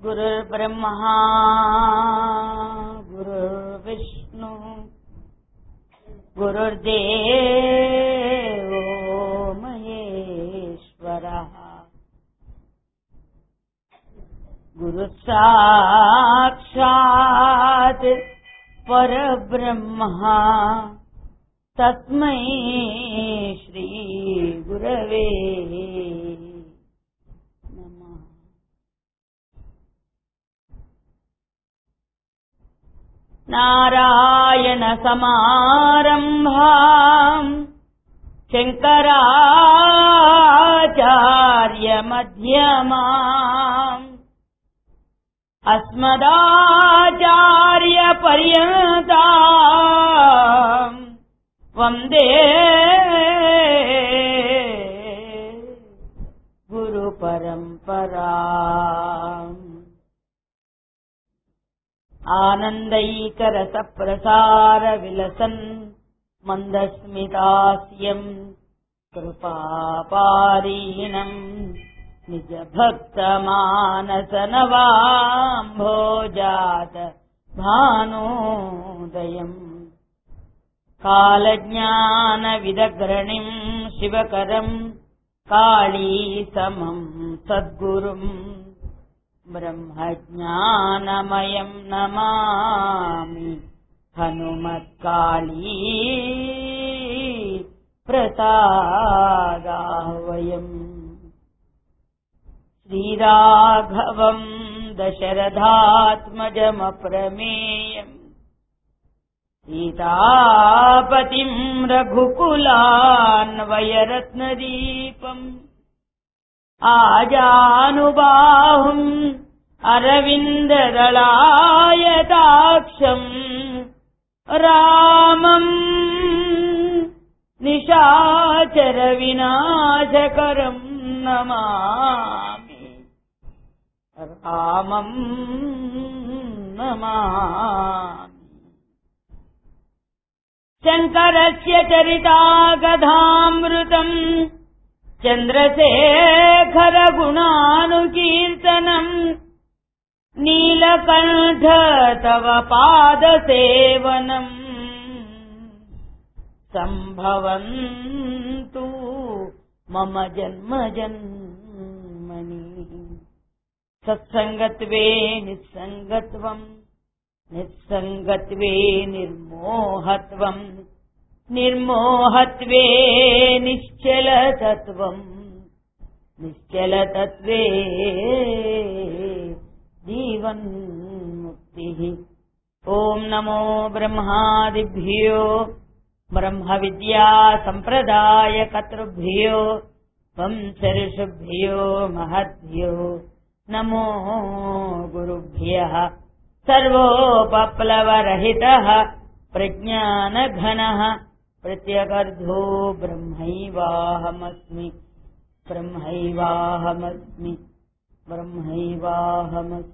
गुरुर्ब्रह्मा गुरुर्विष्णु गुरुर्देवो महेश्वरः गुरुसाक्षात् परब्रह्मा तस्मै श्रीगुरवे नमः नारायणसमारम्भाम् शङ्कराचार्यमध्यमाम् अस्मदाचार्यपर्यन्ताम् वन्दे गुरुपरम्पराम् आनन्दैकरसप्रसारविलसन् मन्दस्मितास्यम् कृपापारीणम् निजभक्तमानसनवाम्भोजात भानोदयम् कालज्ञानविदग्रणिम् शिवकरम् काळीसमम् सद्गुरुम् ब्रह्मज्ञानमयम् नमामि हनुमत्काळी प्रसादाह्वयम् श्रीराघवम् दशरथात्मजमप्रमेयम् सीतापतिम् रघुकुलान्वयरत्नदीपम् आजानुबाहुम् अरविन्ददलायताक्षम् रामम् निशाचरविनाशकरम् नमामि रामम् नमामि शङ्करस्य चरितागधामृतम् चन्द्रशेखरगुणानुकीर्तनम् नीलकण्ठ तव पादसेवनम् सम्भवन्तु मम जन्म जन्मनि सत्सङ्गत्वे निस्सङ्गत्वम् निस्सङ्गत्वे निर्मोहत्वम् निर्मोहत्वे निश्चलतत्त्वम् निश्चलतत्त्वे जीवन्मुक्तिः ॐ नमो ब्रह्मादिभ्यो ब्रह्मविद्या सम्प्रदायकर्तृभ्यो वंशऋषुभ्यो महद्भ्यो नमो गुरुभ्यः सर्वोपप्लवरहितः प्रज्ञानघनः प्रत्यगर्धो ब्रह्मैवाहमस्मि ब्रह्मैवाहमस्मि ब्रह्मैवाहमस्मि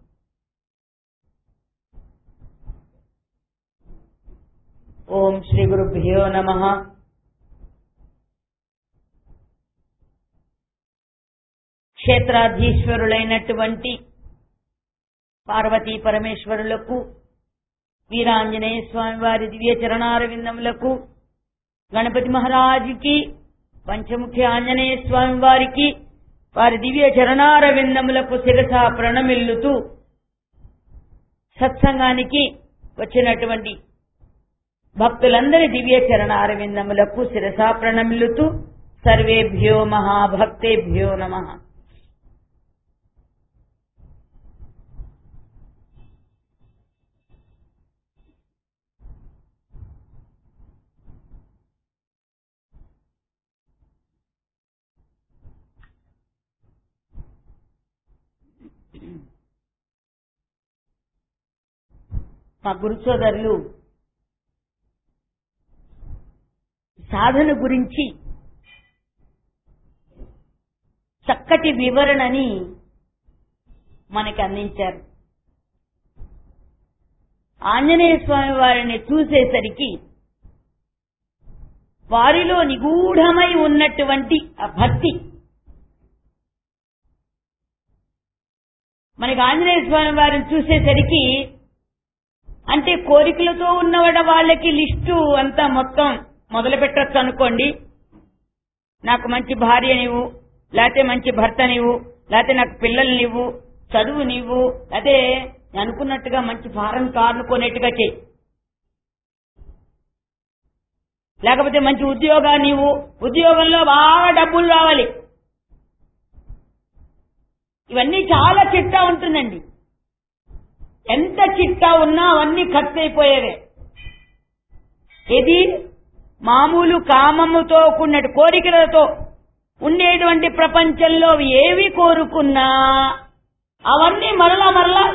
ఓం శ్రీ గురుభ్యో నమ క్షేత్రాధీశ్వరులైనటువంటి పార్వతీ పరమేశ్వరులకు వీరాంజనేయ స్వామి వారి దివ్య చరణారవిందములకు గణపతి మహారాజుకి పంచముఖి ఆంజనేయ స్వామి వారికి వారి దివ్య చరణారవిందములకు శిరస ప్రణమిల్లుతూ సత్సంగానికి వచ్చినటువంటి భక్తులందరి దివ్య చరణారవిందములకు శిరస ప్రణమిల్లుతూ సర్వేభ్యో మహాభక్తేభ్యో నమ మా గురు సోదరులు సాధన గురించి చక్కటి వివరణని మనకి అందించారు ఆంజనేయ స్వామి వారిని చూసేసరికి వారిలో నిగూఢమై ఉన్నటువంటి ఆ భక్తి మనకి ఆంజనేయ స్వామి వారిని చూసేసరికి అంటే కోరికలతో ఉన్నవాడ వాళ్ళకి లిస్టు అంతా మొత్తం మొదలు పెట్టచ్చు అనుకోండి నాకు మంచి భార్య నీవు లేకపోతే మంచి భర్త నీవు లేకపోతే నాకు పిల్లలు నీవు చదువు నీవు లేకపోతే నేను అనుకున్నట్టుగా మంచి ఫారెన్ కార్లు కొనేట్టుగా చేయి లేకపోతే మంచి ఉద్యోగా నీవు ఉద్యోగంలో బాగా డబ్బులు రావాలి ఇవన్నీ చాలా చిట్టా ఉంటుందండి ఎంత చిట్టా ఉన్నా అవన్నీ ఖర్చు అయిపోయేవే ఇది మామూలు కామముతో కూడినట్టు కోరికలతో ఉండేటువంటి ప్రపంచంలో ఏవి కోరుకున్నా అవన్నీ మరలా మరలా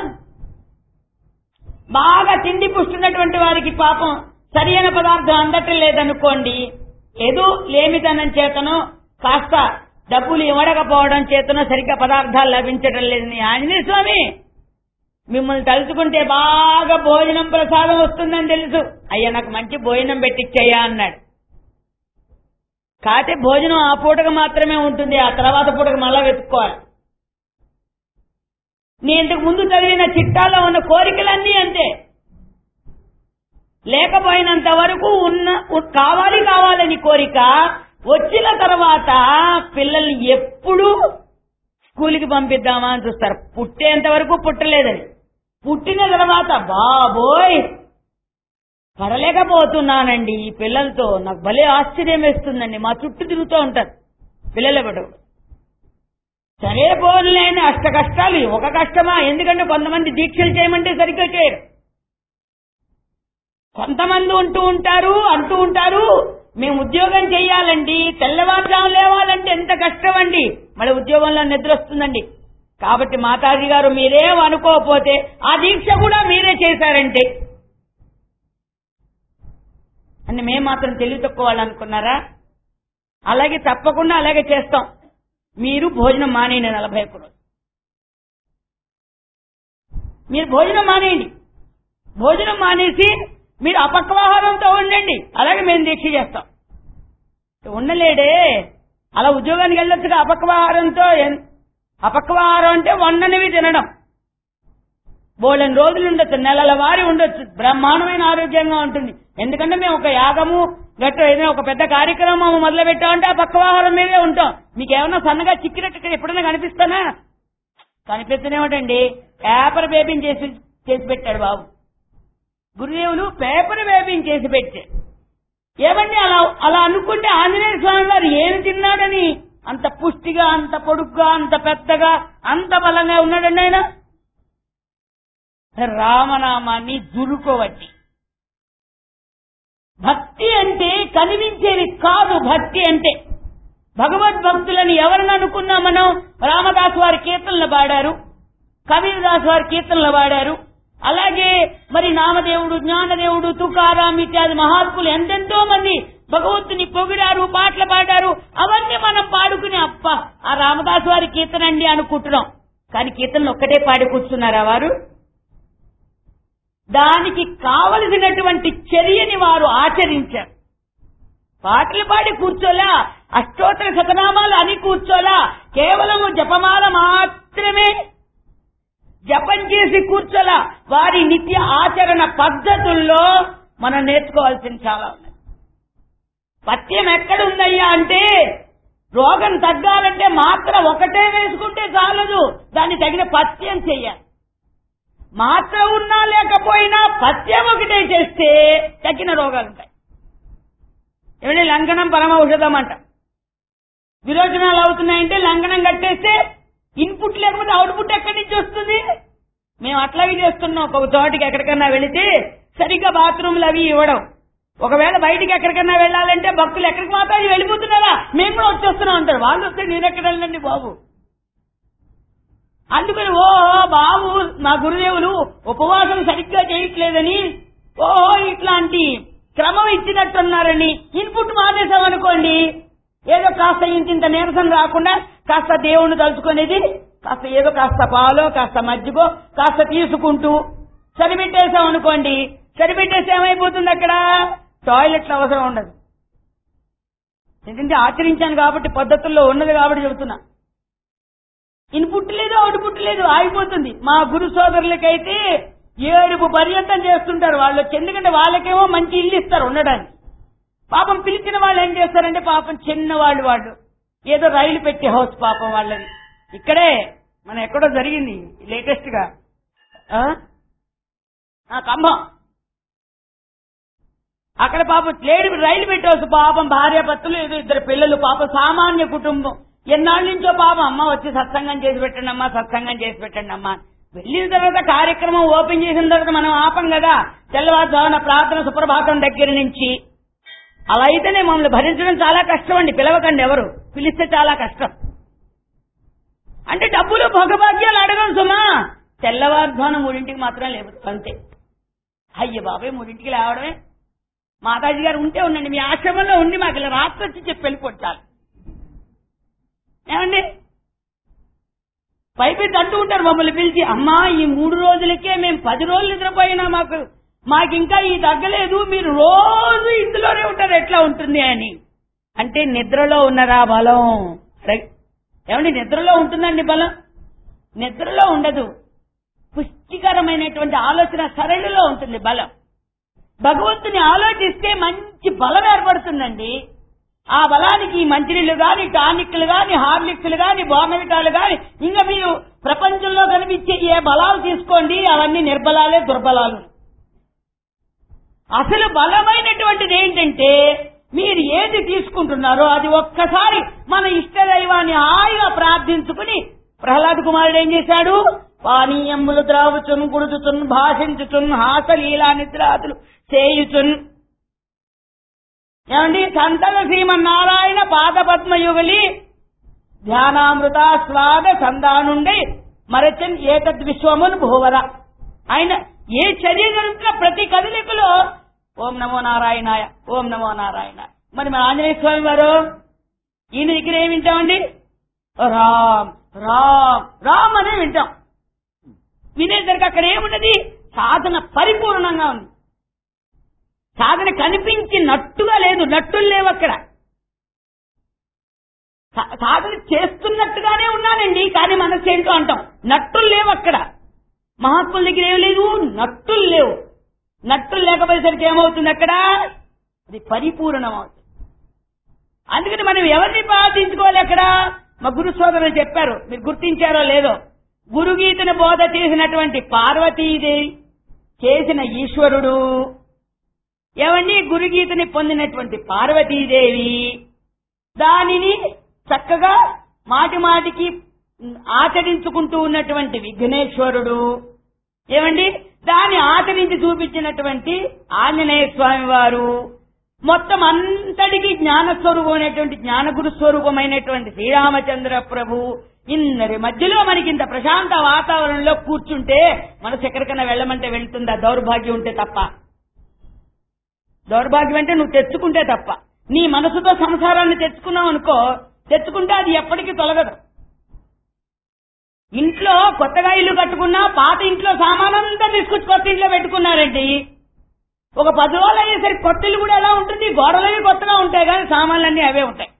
బాగా తిండి పుస్తున్నటువంటి వారికి పాపం సరైన పదార్థం అందటం లేదనుకోండి ఏదో లేమితనం చేతనో కాస్త డబ్బులు ఇవ్వడకపోవడం చేతనో సరిగ్గా పదార్థాలు లభించడం లేదని ఆంజనేయ స్వామి మిమ్మల్ని తలుచుకుంటే బాగా భోజనం ప్రసాదం వస్తుందని తెలుసు అయ్యా నాకు మంచి భోజనం పెట్టిచ్చయ్యా అన్నాడు కాతే భోజనం ఆ పూటకు మాత్రమే ఉంటుంది ఆ తర్వాత పూటకు మళ్ళా వెతుక్కోవాలి నీ ఇంతకు ముందు చదివిన చిట్టాల్లో ఉన్న కోరికలన్నీ అంతే లేకపోయినంత వరకు ఉన్న ఉ- కావాలి కావాలని కోరిక వచ్చిన తర్వాత పిల్లల్ని ఎప్పుడు స్కూల్కి పంపిద్దామా అని చూస్తారు పుట్టేంత వరకు పుట్టలేదని పుట్టిన తర్వాత బాబోయ్ పడలేకపోతున్నానండి ఈ పిల్లలతో నాకు భలే ఆశ్చర్యం వేస్తుందండి మా చుట్టూ తిరుగుతూ ఉంటారు పిల్లలు పడు సరే పోలేని అష్ట కష్టాలు ఒక కష్టమా ఎందుకంటే కొంతమంది దీక్షలు చేయమంటే సరిగ్గా చేయరు కొంతమంది ఉంటూ ఉంటారు అంటూ ఉంటారు మేము ఉద్యోగం చేయాలండి తెల్లవారుజాము లేవాలంటే ఎంత కష్టం అండి మళ్ళీ ఉద్యోగంలో నిద్ర వస్తుందండి కాబట్టి మాతాజీ గారు మీరేం అనుకోకపోతే ఆ దీక్ష కూడా మీరే చేశారంటే అని మేము మాత్రం తెలివి తక్కువ వాళ్ళు అనుకున్నారా అలాగే తప్పకుండా అలాగే చేస్తాం మీరు భోజనం మానేయండి నలభై ఒక్క రోజు మీరు భోజనం మానేయండి భోజనం మానేసి మీరు అపక్వాహారంతో ఉండండి అలాగే మేము దీక్ష చేస్తాం ఉండలేడే అలా ఉద్యోగానికి వెళ్ళొచ్చుగా అపక్వాహారంతో ఎన్- అపక్వాహారం అంటే వండనివి తినడం బోళ్ళని రోజులు ఉండొచ్చు నెలల వారి ఉండొచ్చు బ్రహ్మాండమైన ఆరోగ్యంగా ఉంటుంది ఎందుకంటే మేము ఒక యాగము గట్ట ఏదైనా ఒక పెద్ద కార్యక్రమం మొదలు పెట్టామంటే ఆ పక్కవాహారం మీదే ఉంటాం మీకు ఏమన్నా సన్నగా చిక్కినట్టు ఇక్కడ ఎప్పుడైనా కనిపిస్తానా కనిపిస్తేనేమిటండి పేపర్ బేబీని చేసి చేసి పెట్టాడు బాబు గురుదేవులు పేపర్ బేబీని చేసి పెట్టాడు ఏమండి అలా అలా అనుకుంటే ఆంజనేయ స్వామి వారు ఏమి తిన్నాడని అంత పుష్టిగా అంత పొడుగ్గా అంత పెద్దగా అంత బలంగా ఉన్నాడండి ఆయన రామనామాన్ని దురుకోవట్టి భక్తి అంటే కనిపించేది కాదు భక్తి అంటే భగవద్భక్తులని ఎవరిని అనుకున్నా మనం రామదాస్ వారి కీర్తనలు పాడారు కబీర్దాస్ వారి కీర్తనలు పాడారు అలాగే మరి నామదేవుడు జ్ఞానదేవుడు తుకారాం ఇత్యాది మహాత్ములు ఎంతెంతో మంది భగవంతుని పొగిడారు పాటలు పాడారు అవన్నీ మనం పాడుకుని అప్ప ఆ రామదాస్ వారి కీర్తన అండి అనుకుంటున్నాం కానీ కీర్తనలు ఒక్కటే పాడి కూర్చున్నారా వారు దానికి కావలసినటువంటి చర్యని వారు ఆచరించారు పాటలు పాడి కూర్చోలా అష్టోత్తర శతనామాలు అని కూర్చోలా కేవలము జపమాల మాత్రమే జపం చేసి కూర్చోలా వారి నిత్య ఆచరణ పద్ధతుల్లో మనం నేర్చుకోవాల్సింది చాలా ఉన్నాయి పథ్యం ఎక్కడుందయ్యా అంటే రోగం తగ్గాలంటే మాత్ర ఒకటే వేసుకుంటే చాలదు దాన్ని తగిన పథ్యం చెయ్యాలి మాత్ర ఉన్నా లేకపోయినా పథ్యం ఒకటే చేస్తే తగ్గిన రోగాలు ఉంటాయి ఏమంటే లంఘనం పరమ ఔషధం అంట విరోచనాలు అవుతున్నాయంటే లంఘనం కట్టేస్తే ఇన్పుట్ లేకపోతే అవుట్పుట్ ఎక్కడి నుంచి వస్తుంది మేము అట్లాగే చేస్తున్నాం ఒక చోటికి ఎక్కడికన్నా వెళితే సరిగ్గా బాత్రూమ్లు అవి ఇవ్వడం ఒకవేళ బయటికి ఎక్కడికన్నా వెళ్ళాలంటే భక్తులు ఎక్కడికి మాత్రం వెళ్ళిపోతున్నారా మేము కూడా వచ్చేస్తున్నాం అంటారు వాళ్ళు వస్తే నేను ఎక్కడ వెళ్ళండి బాబు అందుకని ఓ బాబు మా గురుదేవులు ఉపవాసం సరిగ్గా చేయట్లేదని ఓహో ఇట్లాంటి క్రమం ఇచ్చినట్టున్నారని ఇన్పుట్ మానేసామనుకోండి ఏదో కాస్త ఇంతింత నీరసం రాకుండా కాస్త దేవుణ్ణి తలుచుకునేది కాస్త ఏదో కాస్త పాలో కాస్త మజ్జిగో కాస్త తీసుకుంటూ సరిపెట్టేసాం అనుకోండి సరిపెట్టేసి ఏమైపోతుంది అక్కడ టాయిలెట్లు అవసరం ఉండదు ఎందుకంటే ఆచరించాను కాబట్టి పద్ధతుల్లో ఉన్నది కాబట్టి చెబుతున్నా ఇన్పుట్ లేదు అవుట్పుట్ లేదు ఆగిపోతుంది మా గురు సోదరులకైతే ఏడుపు పర్యంతం చేస్తుంటారు వాళ్ళు వచ్చి. ఎందుకంటే వాళ్ళకేమో మంచి ఇల్లు ఇస్తారు ఉండడానికి పాపం పిలిచిన వాళ్ళు ఏం చేస్తారంటే పాపం చిన్న వాళ్ళు వాళ్ళు ఏదో రైలు పెట్టి హౌస్ పాపం వాళ్ళని ఇక్కడే మన ఎక్కడో జరిగింది లేటెస్ట్ గా ఆ? ఆ, ఖమ్మం అక్కడ పాపం లేడి రైలు పెట్టవచ్చు పాపం భార్య భర్తలు ఏదో ఇద్దరు పిల్లలు పాపం సామాన్య కుటుంబం ఎన్నాళ్ళ నుంచో పాపం అమ్మ వచ్చి సత్సంగం చేసి పెట్టండి అమ్మా సత్సంగం చేసి పెట్టండి అమ్మా వెళ్ళిన తర్వాత కార్యక్రమం ఓపెన్ చేసిన తర్వాత మనం ఆపం కదా తెల్లవారుజామున ప్రార్థన సుప్రభాతం దగ్గర నుంచి అలా అయితేనే మమ్మల్ని భరించడం చాలా కష్టం అండి పిలవకండి ఎవరు పిలిస్తే చాలా కష్టం అంటే డబ్బులు భోగభాగ్యాలు అడగం సుమా తెల్లవారుజామున మూడింటికి మాత్రం లేవు అంతే అయ్య బాబాయ్ మూడింటికి లేవడమే మాతాజీ గారు ఉంటే ఉండండి మీ ఆశ్రమంలో ఉండి మాకు ఇలా రాత్రి వచ్చి చెప్పి వెళ్ళిపోండి చాలు ఏమండి పైపెట్టి అంటూ ఉంటారు మమ్మల్ని పిలిచి అమ్మా ఈ మూడు రోజులకే మేము పది రోజులు నిద్రపోయినా మాకు మాకు ఇంకా ఈ తగ్గలేదు మీరు రోజు ఇందులోనే ఉంటారు ఎట్లా ఉంటుంది అని అంటే నిద్రలో ఉన్నరా బలం రైట్. ఏమండి నిద్రలో ఉంటుందండి బలం నిద్రలో ఉండదు పుష్టికరమైనటువంటి ఆలోచన సరళిలో ఉంటుంది బలం భగవంతుని ఆలోచిస్తే మంచి బలం ఏర్పడుతుందండి ఆ బలానికి ఈ మంచినీళ్లు గాని టానిక్లు గాని హార్లిక్స్లు గాని బోర్నవిటాలు గాని ఇంకా మీరు ప్రపంచంలో కనిపించే ఏ బలాలు తీసుకోండి అవన్నీ నిర్బలాలే దుర్బలాలు అసలు బలమైనటువంటిది ఏంటంటే మీరు ఏది తీసుకుంటున్నారో అది ఒక్కసారి మన ఇష్ట దైవాన్ని హాయిగా ప్రార్థించుకుని ప్రహ్లాద్ కుమారుడు ఏం చేశాడు పానీయములు ద్రావుచున్ గుడుచుచున్ భాషించుచున్ హాసలీలా నిద్రాతులు చేయుచున్ ఏమండి సంతల శ్రీమన్నారాయణ పాద పద్మయుగలి ధ్యానామృత స్వాద సందానుండి మరచన్ ఏతద్ విశ్వమున్ భూవర ఆయన ఏ చర్య జరుగుతున్న ప్రతి కదలికలో ఓం నమో నారాయణాయ ఓం నమో నారాయణ మరి మన ఆంజనేయ స్వామి వారు ఈయన దగ్గర ఏమి వింటామండి రామ్ రామ్ రామ్ అనే వింటాం వినేసరికి అక్కడ ఏమున్నది సాధన పరిపూర్ణంగా ఉంది సాధన కనిపించినట్టుగా లేదు నట్టులు లేవు అక్కడ సా- సాధన చేస్తున్నట్టుగానే ఉన్నానండి కానీ మనసు ఏంటో అంటాం నట్టులు లేవు అక్కడ మహాత్ముల దగ్గర ఏం లేదు నట్టులు లేవు నట్టులు లేకపోయేసరికి ఏమవుతుంది అక్కడ అది పరిపూర్ణం అవుతుంది అందుకని మనం ఎవరిని ప్రార్థించుకోవాలి అక్కడ మా గురు సోదరులు చెప్పారు మీరు గుర్తించారో లేదో గురుగీతను బోధ చేసినటువంటి పార్వతీదేవి చేసిన ఈశ్వరుడు ఏమండి గురుగీతని పొందినటువంటి పార్వతీదేవి దానిని చక్కగా మాటి మాటికి ఆచరించుకుంటూ ఉన్నటువంటి విఘ్నేశ్వరుడు ఏమండి దాన్ని ఆచరించి చూపించినటువంటి ఆంజనేయ స్వామి వారు మొత్తం అంతటికి జ్ఞానస్వరూపమైనటువంటి జ్ఞానగురు స్వరూపమైనటువంటి శ్రీరామచంద్ర ప్రభు ఇందరి మధ్యలో మనకి ఇంత ప్రశాంత వాతావరణంలో కూర్చుంటే మనసు ఎక్కడికైనా వెళ్ళమంటే వెళ్తుందా దౌర్భాగ్యం ఉంటే తప్ప దౌర్భాగ్యం అంటే నువ్వు తెచ్చుకుంటే తప్ప నీ మనసుతో సంసారాన్ని తెచ్చుకున్నావు అనుకో తెచ్చుకుంటే అది ఎప్పటికీ తొలగదు ఇంట్లో కొత్తగా ఇల్లు కట్టుకున్నా పాత ఇంట్లో సామానంతా తీసుకొచ్చి కొత్త ఇంట్లో పెట్టుకున్నారండి ఒక పది రోజులు అయ్యేసరికి కొత్త ఇల్లు కూడా ఎలా ఉంటుంది గోడలవి కొత్తగా ఉంటాయి కానీ సామాన్లన్నీ అవే ఉంటాయి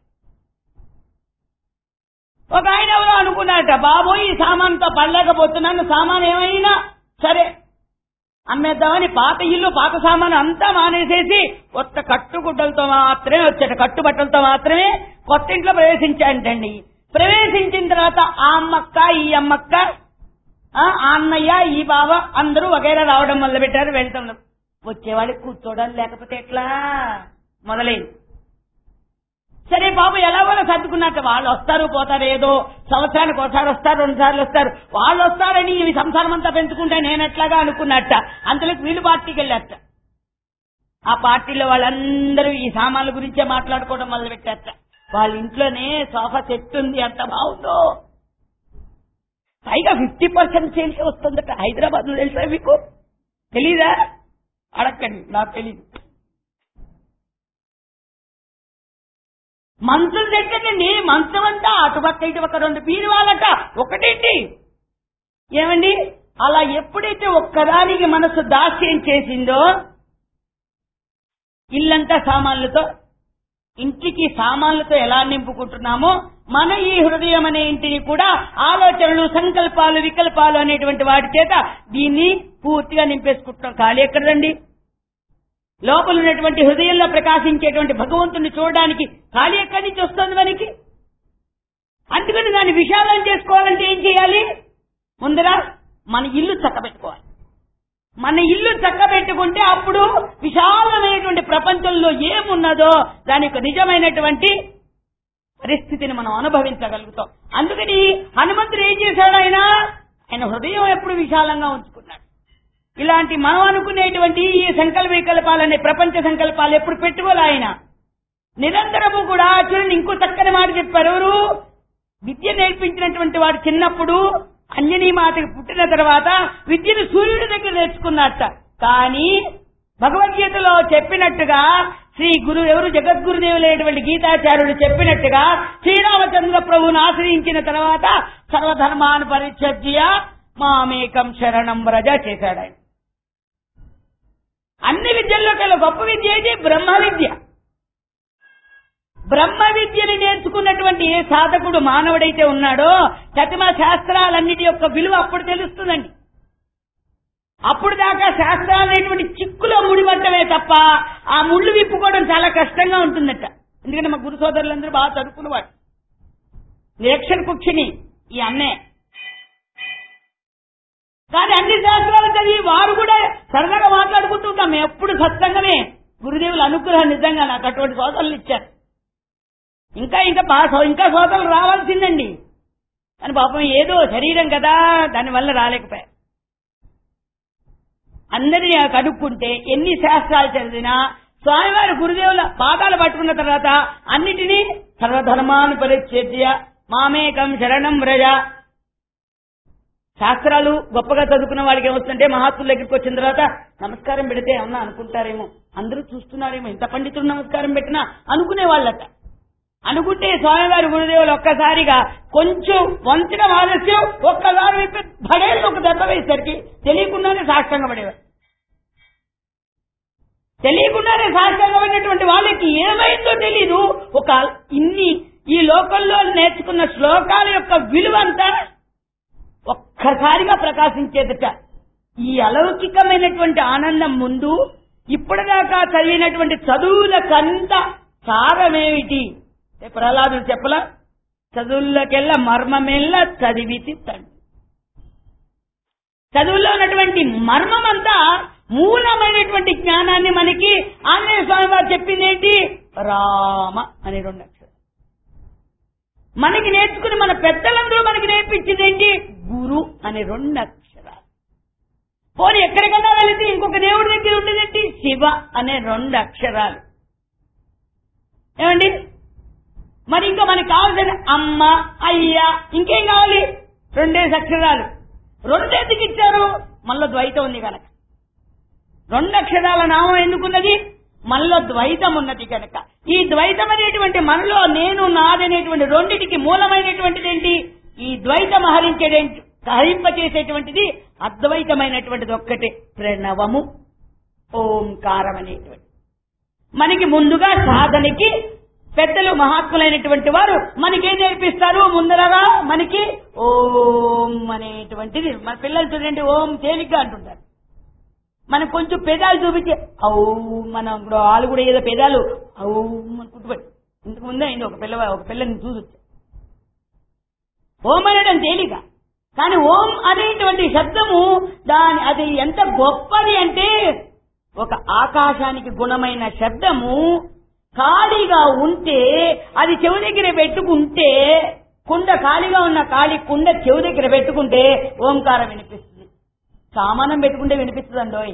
ఒక ఆయన ఎవరో అనుకున్నారట బాబోయ్ ఈ సామాన్తో పడలేకపోతున్నాను సామాన్ ఏమైనా సరే అమ్మేద్దామని పాత ఇల్లు పాత సామాను అంతా మానేసేసి కొత్త కట్టుగుడ్డలతో మాత్రమే వచ్చాడు కట్టుబట్టలతో మాత్రమే కొత్త ఇంట్లో ప్రవేశించాడండి ప్రవేశించిన తర్వాత ఆ అమ్మక్క ఈ అమ్మక్క ఆ ఆ అన్నయ్య ఈ బావ అందరూ వగైరా రావడం మొదలు పెట్టారు వెళ్తాం వచ్చేవాడికి కూర్చోవడం లేకపోతే ఎట్లా మొదలైంది సరే బాబు ఎలాగోలా సర్దుకున్నట్టు వాళ్ళు వస్తారు పోతారు ఏదో సంవత్సరానికి ఒకసారి వస్తారు రెండు సార్లు వస్తారు వాళ్ళు వస్తారని ఈ సంసారం అంతా పెంచుకుంటే నేను ఎట్లాగా అనుకున్నట్ట అంతలోకి వీళ్ళు పార్టీకి వెళ్ళారట ఆ పార్టీలో వాళ్ళందరూ ఈ సామాన్ల గురించే మాట్లాడుకోవడం మొదలు పెట్టారట వాళ్ళ ఇంట్లోనే సోఫా సెట్ ఉంది ఎంత బాగుందో పైగా ఫిఫ్టీ పర్సెంట్ సేల్స్ వస్తుందట హైదరాబాద్ లో తెలుసా మీకు తెలీదా అడగండి నాకు తెలీదు మంచం దగ్గరండి మంచం అంతా అటుపక్క ఇటుపక్క రెండు బీరువాలట ఒకటేంటి ఏమండి అలా ఎప్పుడైతే ఒక్కదానికి మనసు దాస్యం చేసిందో ఇల్లంతా సామాన్లతో ఇంటికి సామాన్లతో ఎలా నింపుకుంటున్నామో మన ఈ హృదయం అనే ఇంటిని కూడా ఆలోచనలు సంకల్పాలు వికల్పాలు అనేటువంటి వాటి చేత దీన్ని పూర్తిగా నింపేసుకుంటున్నాం ఖాళీ ఎక్కడండి లోపల ఉన్నటువంటి హృదయంలో ప్రకాశించేటువంటి భగవంతుని చూడడానికి ఖాళీ ఎక్కడి నుంచి వస్తుంది మనకి అందుకని దాన్ని విశాలం చేసుకోవాలంటే ఏం చేయాలి ముందర మన ఇల్లు చక్కబెట్టుకోవాలి మన ఇల్లు చక్కబెట్టుకుంటే అప్పుడు విశాలమైనటువంటి ప్రపంచంలో ఏమున్నదో దాని యొక్క నిజమైనటువంటి పరిస్థితిని మనం అనుభవించగలుగుతాం అందుకని హనుమంతుడు ఏం చేశాడు ఆయన ఆయన హృదయం ఎప్పుడు విశాలంగా ఉంచుకున్నాడు ఇలాంటి మనం అనుకునేటువంటి ఈ సంకల్ప వికల్పాలనే ప్రపంచ సంకల్పాలు ఎప్పుడు పెట్టుకోలే ఆయన నిరంతరము కూడా చూడండి ఇంకో చక్కని మాట చెప్పారు ఎవరు విద్య నేర్పించినటువంటి వాడు చిన్నప్పుడు అంజనీ మాతకి పుట్టిన తర్వాత విద్యను సూర్యుడి దగ్గర నేర్చుకున్నట్ట కానీ భగవద్గీతలో చెప్పినట్టుగా శ్రీ గురు ఎవరు జగద్గురుదేవులైనటువంటి గీతాచార్యుడు చెప్పినట్టుగా శ్రీరామచంద్ర ప్రభువును ఆశ్రయించిన తర్వాత సర్వధర్మాన్ని పరిచర్య మామేకం శరణం వ్రజ చేశాడు ఆయన అన్ని విద్యల్లో కల్లా గొప్ప విద్య ఏది బ్రహ్మ విద్య బ్రహ్మ విద్యని నేర్చుకున్నటువంటి ఏ సాధకుడు మానవుడైతే ఉన్నాడో ప్రతిమ శాస్త్రాలన్నిటి యొక్క విలువ అప్పుడు తెలుస్తుందండి అప్పుడు దాకా శాస్త్రాలు అనేటువంటి చిక్కులో ముడిపడ్డమే తప్ప ఆ ముళ్ళు విప్పుకోవడం చాలా కష్టంగా ఉంటుందట ఎందుకంటే మా గురు సోదరులందరూ బాగా చదువుకున్నవాడు నిరక్షర కుక్షిని ఈ అన్నే కానీ అన్ని శాస్త్రాలు చదివి వారు కూడా సరదాగా మాట్లాడుకుంటుంటాం మేము ఎప్పుడు సత్సంగమే గురుదేవుల అనుగ్రహం నిజంగా నాకు అటువంటి సోదరులు ఇచ్చారు ఇంకా ఇంకా బా- ఇంకా సోదరులు రావాల్సిందండి కానీ పాపం ఏదో శరీరం కదా దానివల్ల రాలేకపోయారు అందరినీ కనుక్కుంటే ఎన్ని శాస్త్రాలు చదివినా స్వామివారి గురుదేవుల పాదాలు పట్టుకున్న తర్వాత అన్నిటినీ సర్వధర్మాన్ని పరిచర్య మామేకం శరణం వ్రజ శాస్త్రాలు గొప్పగా చదువుకున్న వాళ్ళకి ఏమొస్తుంటే మహాత్ముల దగ్గరికి వచ్చిన తర్వాత నమస్కారం పెడితే ఏమన్నా అనుకుంటారేమో అందరూ చూస్తున్నారేమో ఇంత పండితుడు నమస్కారం పెట్టినా అనుకునే వాళ్ళట అనుకుంటే స్వామివారి గురుదేవులు ఒక్కసారిగా కొంచెం వంచిన ఆలస్యం ఒక్కసారి విప్పి భడేళ్ళు ఒక దెబ్బ వేసరికి తెలియకుండానే సాష్టంగా పడేవారు తెలియకుండానే సాష్టంగా పడినటువంటి వాళ్ళకి ఏమైందో తెలీదు ఒక ఇన్ని ఈ లోకంలో నేర్చుకున్న శ్లోకాల యొక్క విలువ అంతా ఒక్కసారిగా ప్రకాశించేదట ఈ అలౌకికమైనటువంటి ఆనందం ముందు ఇప్పటిదాకా చదివినటువంటి చదువులకంత సారమేమిటి ఏ ప్రహ్లాదుడు చెప్పలా చదువుల్లోకెల్లా మర్మమెల్ల చదివితి తండ్రి చదువుల్లో ఉన్నటువంటి మర్మం అంతా మూలమైనటువంటి జ్ఞానాన్ని మనకి ఆంజనేయ స్వామి వారు చెప్పింది ఏంటి రామ అనే రెండు అక్షరాలు మనకి నేర్చుకుని మన పెద్దలందరూ మనకి నేర్పించింది ఏంటి గురు అనే రెండు అక్షరాలు పోనీ ఎక్కడికన్నా వెళితే ఇంకొక దేవుడి దగ్గర ఉండేదేంటి శివ అనే రెండు అక్షరాలు ఏమండి మరి ఇంకా మనకి కావాల్సిన అమ్మ అయ్య ఇంకేం కావాలి రెండేసి అక్షరాలు రెండేందుకు ఇచ్చారు మళ్ళీ ద్వైతం ఉంది కనుక రెండు అక్షరాల నామం ఎందుకున్నది మనలో ద్వైతం ఉన్నది కనుక ఈ ద్వైతం అనేటువంటి మనలో నేను నాదనేటువంటి రెండిటికి మూలమైనటువంటిది ఏంటి ఈ ద్వైతం హరించేదేంటి హరింపచేసేటువంటిది అద్వైతమైనటువంటిది ఒక్కటే ప్రణవము ఓంకారం అనేటువంటి మనకి ముందుగా సాధనకి పెద్దలు మహాత్ములైనటువంటి వారు మనకేం నేర్పిస్తారు ముందరగా మనకి ఓం అనేటువంటిది మన పిల్లలు చూడండి ఓం తేలిగ్గా అంటుంటారు మనం కొంచెం పెదాలు చూపించి ఔ మనం ఇప్పుడు వాళ్ళు కూడా ఏదో పెదాలు ఔ అనుకుంటూ పోయి. ఇంతకు ముందే అయింది ఒక పిల్ల ఒక పిల్లని చూసొచ్చు ఓం అనడం తేలిక కానీ ఓం అనేటువంటి శబ్దము దాని అది ఎంత గొప్పది అంటే ఒక ఆకాశానికి గుణమైన శబ్దము ఖాళీగా ఉంటే అది చెవి దగ్గర పెట్టుకుంటే కుండ ఖాళీగా ఉన్న ఖాళీ కుండ చెవి దగ్గర పెట్టుకుంటే ఓంకారం వినిపిస్తుంది సామానం పెట్టుకుంటే వినిపిస్తుందండోయ్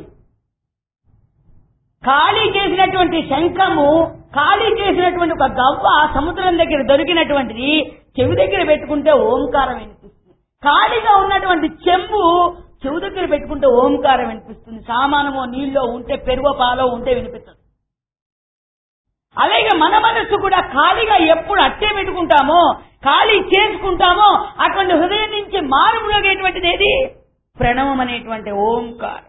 ఖాళీ చేసినటువంటి శంఖము ఖాళీ చేసినటువంటి ఒక గవ్వ సముద్రం దగ్గర దొరికినటువంటిది చెవి దగ్గర పెట్టుకుంటే ఓంకారం వినిపిస్తుంది ఖాళీగా ఉన్నటువంటి చెంబు చెవు దగ్గర పెట్టుకుంటే ఓంకారం వినిపిస్తుంది సామానమో నీళ్ళో ఉంటే పెరుగో పాలో ఉంటే వినిపిస్తుంది అలాగే మన మనస్సు కూడా ఖాళీగా ఎప్పుడు అట్టే పెట్టుకుంటామో ఖాళీ చేసుకుంటామో అటువంటి హృదయం నుంచి మారుమోగేటువంటిది ఏది ప్రణవం అనేటువంటి ఓంకారం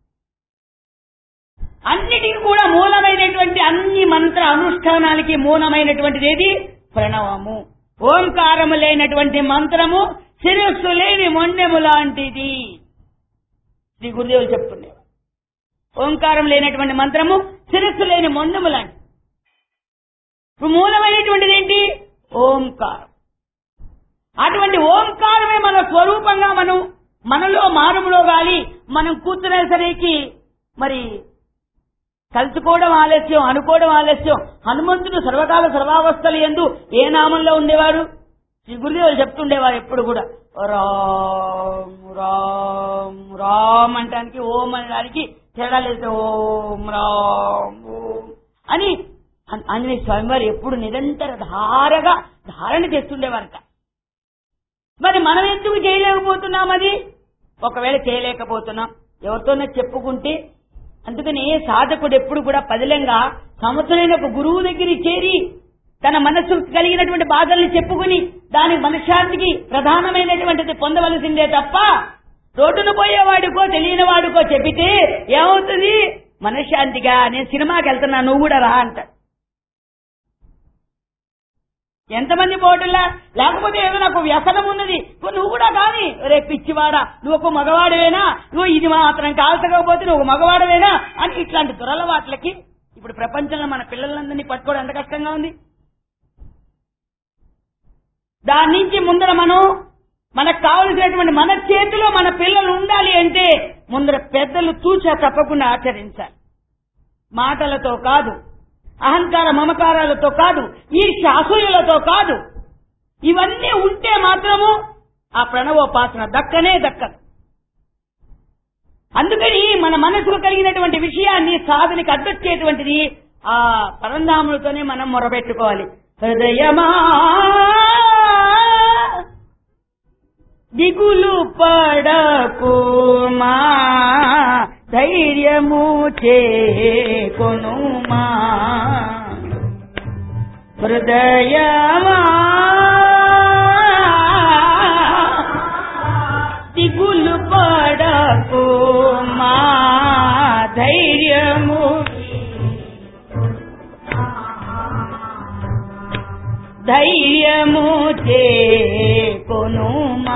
అన్నిటికి కూడా మూలమైనటువంటి అన్ని మంత్ర అనుష్ఠానాలకి మూలమైనటువంటిది ఏది ప్రణవము ఓంకారము లేనటువంటి మంత్రము శిరస్సు లేని మొండెము లాంటిది శ్రీ గురుదేవులు చెప్తుండేవారు ఓంకారం లేనటువంటి మంత్రము శిరస్సు లేని మొండెము లాంటిది ఇప్పుడు మూలమైనటువంటిది ఏంటి ఓంకారం అటువంటి ఓంకారమే మన స్వరూపంగా మనం మనలో మానవులో గాలి మనం కూర్చునేసరికి మరి కలుసుకోవడం ఆలస్యం అనుకోవడం ఆలస్యం హనుమంతుడు సర్వకాల సర్వావస్థలు ఎందు ఏ నామంలో ఉండేవారు శ్రీ గురుదేవులు చెప్తుండేవారు ఎప్పుడు కూడా రామ్ రామ్ రామ్ అంటానికి ఓం అనడానికి తేడా లేదు ఓం రామ్ ఓం అని ఆం- ఆంజనేయ స్వామి వారు ఎప్పుడు నిరంతర ధారగా ధారణ చేస్తుండేవారట మరి మనం ఎందుకు చేయలేకపోతున్నాం అది ఒకవేళ చేయలేకపోతున్నాం ఎవరితోనే చెప్పుకుంటే అందుకని సాధకుడు ఎప్పుడు కూడా పదిలంగా సంవత్సరమైన ఒక గురువు దగ్గర చేరి తన మనస్సుకు కలిగినటువంటి బాధల్ని చెప్పుకుని దాని మనశ్శాంతికి ప్రధానమైనటువంటిది పొందవలసిందే తప్ప రోడ్డును పోయేవాడికో తెలియని వాడికో చెబితే ఏమవుతుంది మనశ్శాంతిగా నేను సినిమాకి వెళ్తున్నా నువ్వు కూడా రా అంటాడు ఎంతమంది పోటులా లేకపోతే ఏదో నాకు వ్యసనం ఉన్నది ఓ నువ్వు కూడా కాని రే పిచ్చివాడా నువ్వు ఒక మగవాడవేనా నువ్వు ఇది మాత్రం కాల్చకపోతే నువ్వు ఒక మగవాడవేనా అని ఇట్లాంటి దురలవాట్లకి ఇప్పుడు ప్రపంచంలో మన పిల్లలందరినీ పట్టుకోవడం ఎంత కష్టంగా ఉంది దాని నుంచి ముందర మనం మనకు కావలసినటువంటి మన చేతిలో మన పిల్లలు ఉండాలి అంటే ముందర పెద్దలు తూచా తప్పకుండా ఆచరించాలి మాటలతో కాదు అహంకార మమకారాలతో కాదు ఈ అసూయలతో కాదు ఇవన్నీ ఉంటే మాత్రము ఆ ప్రణవోపాసన దక్కనే దక్కదు అందుకని మన మనసుకు కలిగినటువంటి విషయాన్ని సాధనకి అడ్డొచ్చేటువంటిది ఆ పరంధాములతోనే మనం మొరబెట్టుకోవాలి హృదయమా దిగులు పడకుమా ధైర్యము చేకొనుమా హృదయమా దిగులు పడకుమా ధైర్యము ధైర్యము చేకొనుమా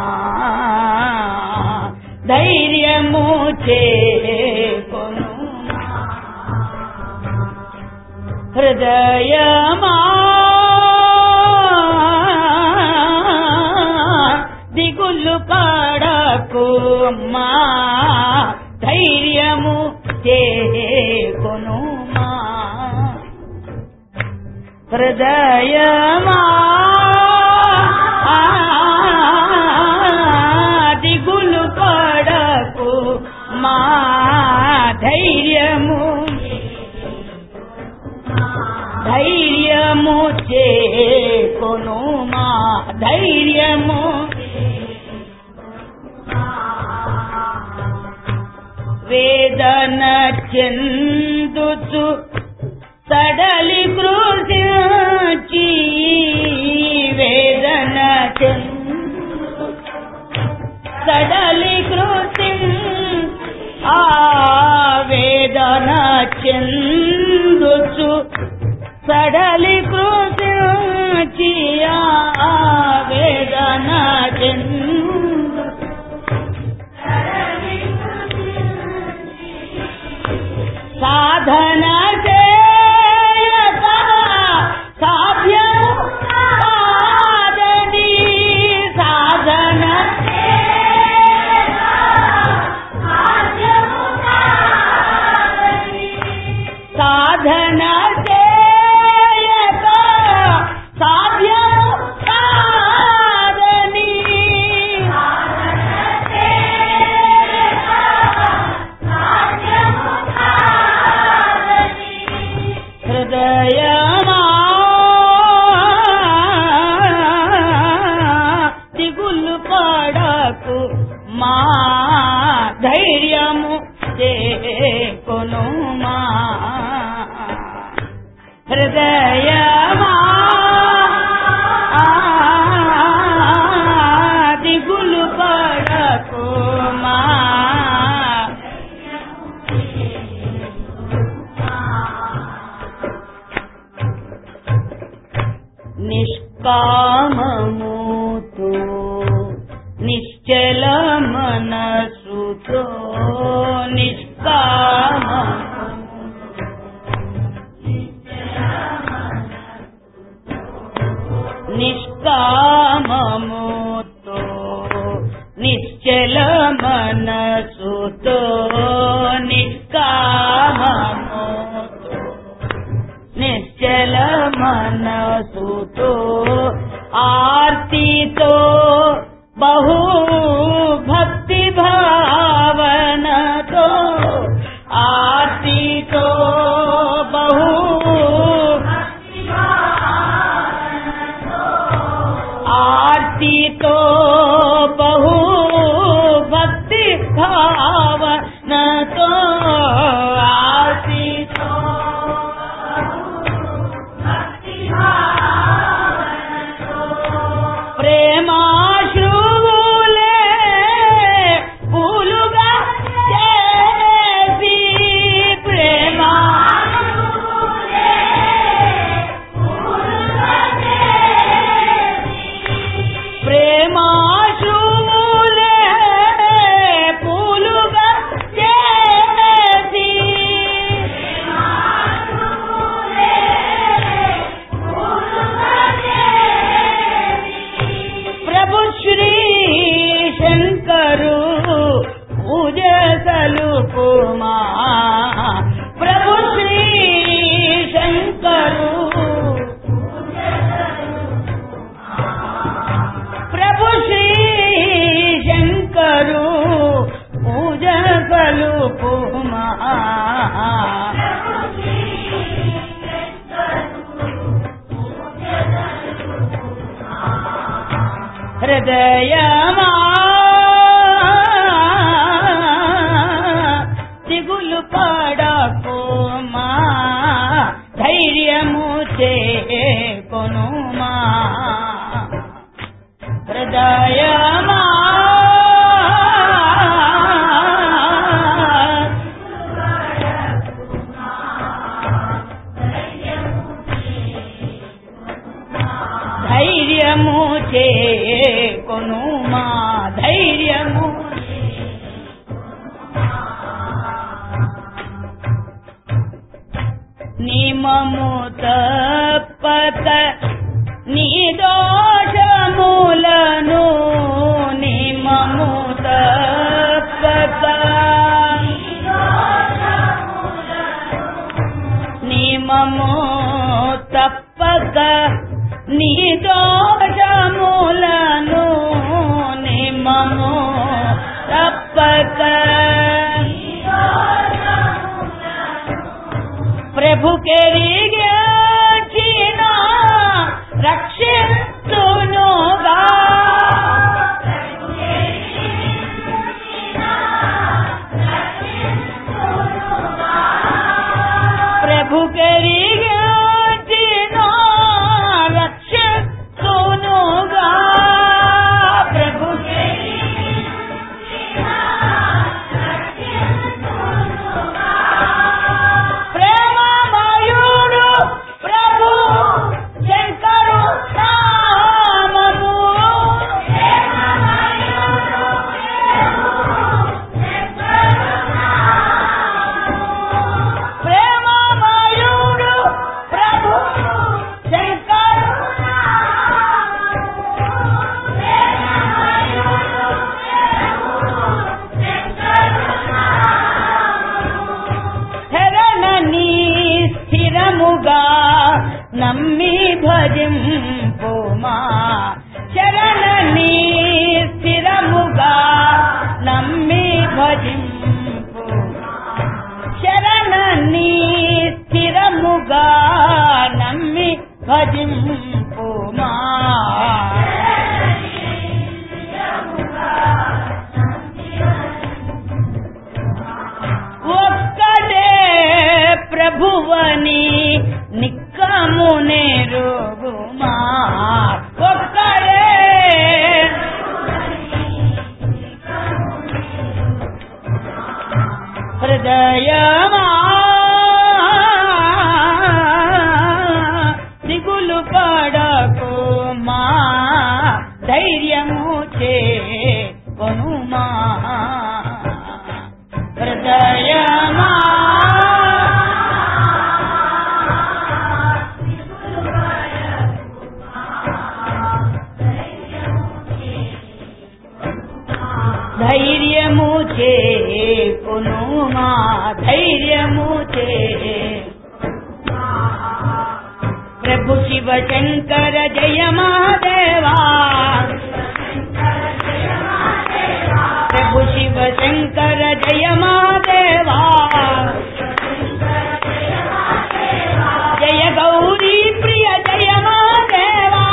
ధైర్యము చేకొనుమా హృదయమా దిగులు పడకుమా ధైర్యము చేకొనుమా హృదయమా దిగులు పడకు మా ధైర్యము ధైర్యము చేకొను మా ధైర్యము వేదన చెందుచు సడలి కృషి వేదన చెందు సడలి కృతి ఆ వేదన చెందుచు సడలి కృతి ఆ వేదన చెందు సాధన చేయక సాధ్యం కాదని సాధన సాధన చేయక సాధ్యం కాదని హృదయమా దిగులు పడకు మా ధైర్యము చేకొను మా నిష్కామముతో నిశ్చల మనసుతో నిష్కామ నిష్కామముతో నిశ్చల మనసుతో నిష్కామముతో నిశ్చల మనసుతో ఆర్తితో బహు భక్తి భావనతో ఆర్తితో బహు ఆర్తితో బహు భక్తి భావనతో ఆర్తితో ప్రేమాశ్రువులే పూలుగా చేసి ప్రేమా ప్రేమాశ్రువులే పూలుగా చేసి ప్రభు శ్రీ శంకరు పూజ సలుపుమా ప్రభు శ్రీ శంకరు ప్రభు శ్రీ శంకరు పూజ సలుపుమా హృదయమా దిగులు పడకోమా ధైర్యము చేకొనుమా హృదయమా ధైర్యము చేకొనుమా ధైర్యము నిమము తప్పక నీ దోషములను నిమము తప్పక నిమము తప్పక నీ దోషములను నిమము తప్పక ప్రభు కెరిగిన రక్షిస్తునుగా ప్రభు కెరిగిన రక్షిస్తునుగా ప్రభు ప్రేమమయుడు ప్రభు శంకరు నామము ప్రేమమయుడు ప్రభు శంకరు శరణని స్థిరముగా నమ్మి భజింపుమా శరణని స్థిరముగా నమ్మి భజింపు శరణని స్థిరముగా నమ్మి భజింపుమా ఒక్కడే ప్రభువని నిక్కమునే రోగుమా ఒక్కడే హృదయమా దిగులు పడకుమా కొనుమా హృదయమా ధైర్యము చే కొనుమా ధైర్యము చే ప్రభు శివ శంకర జయ మహాదేవా ప్రభు శివ శంకర జయ మహాదేవా జయ గౌరీ ప్రియ జయ మహాదేవా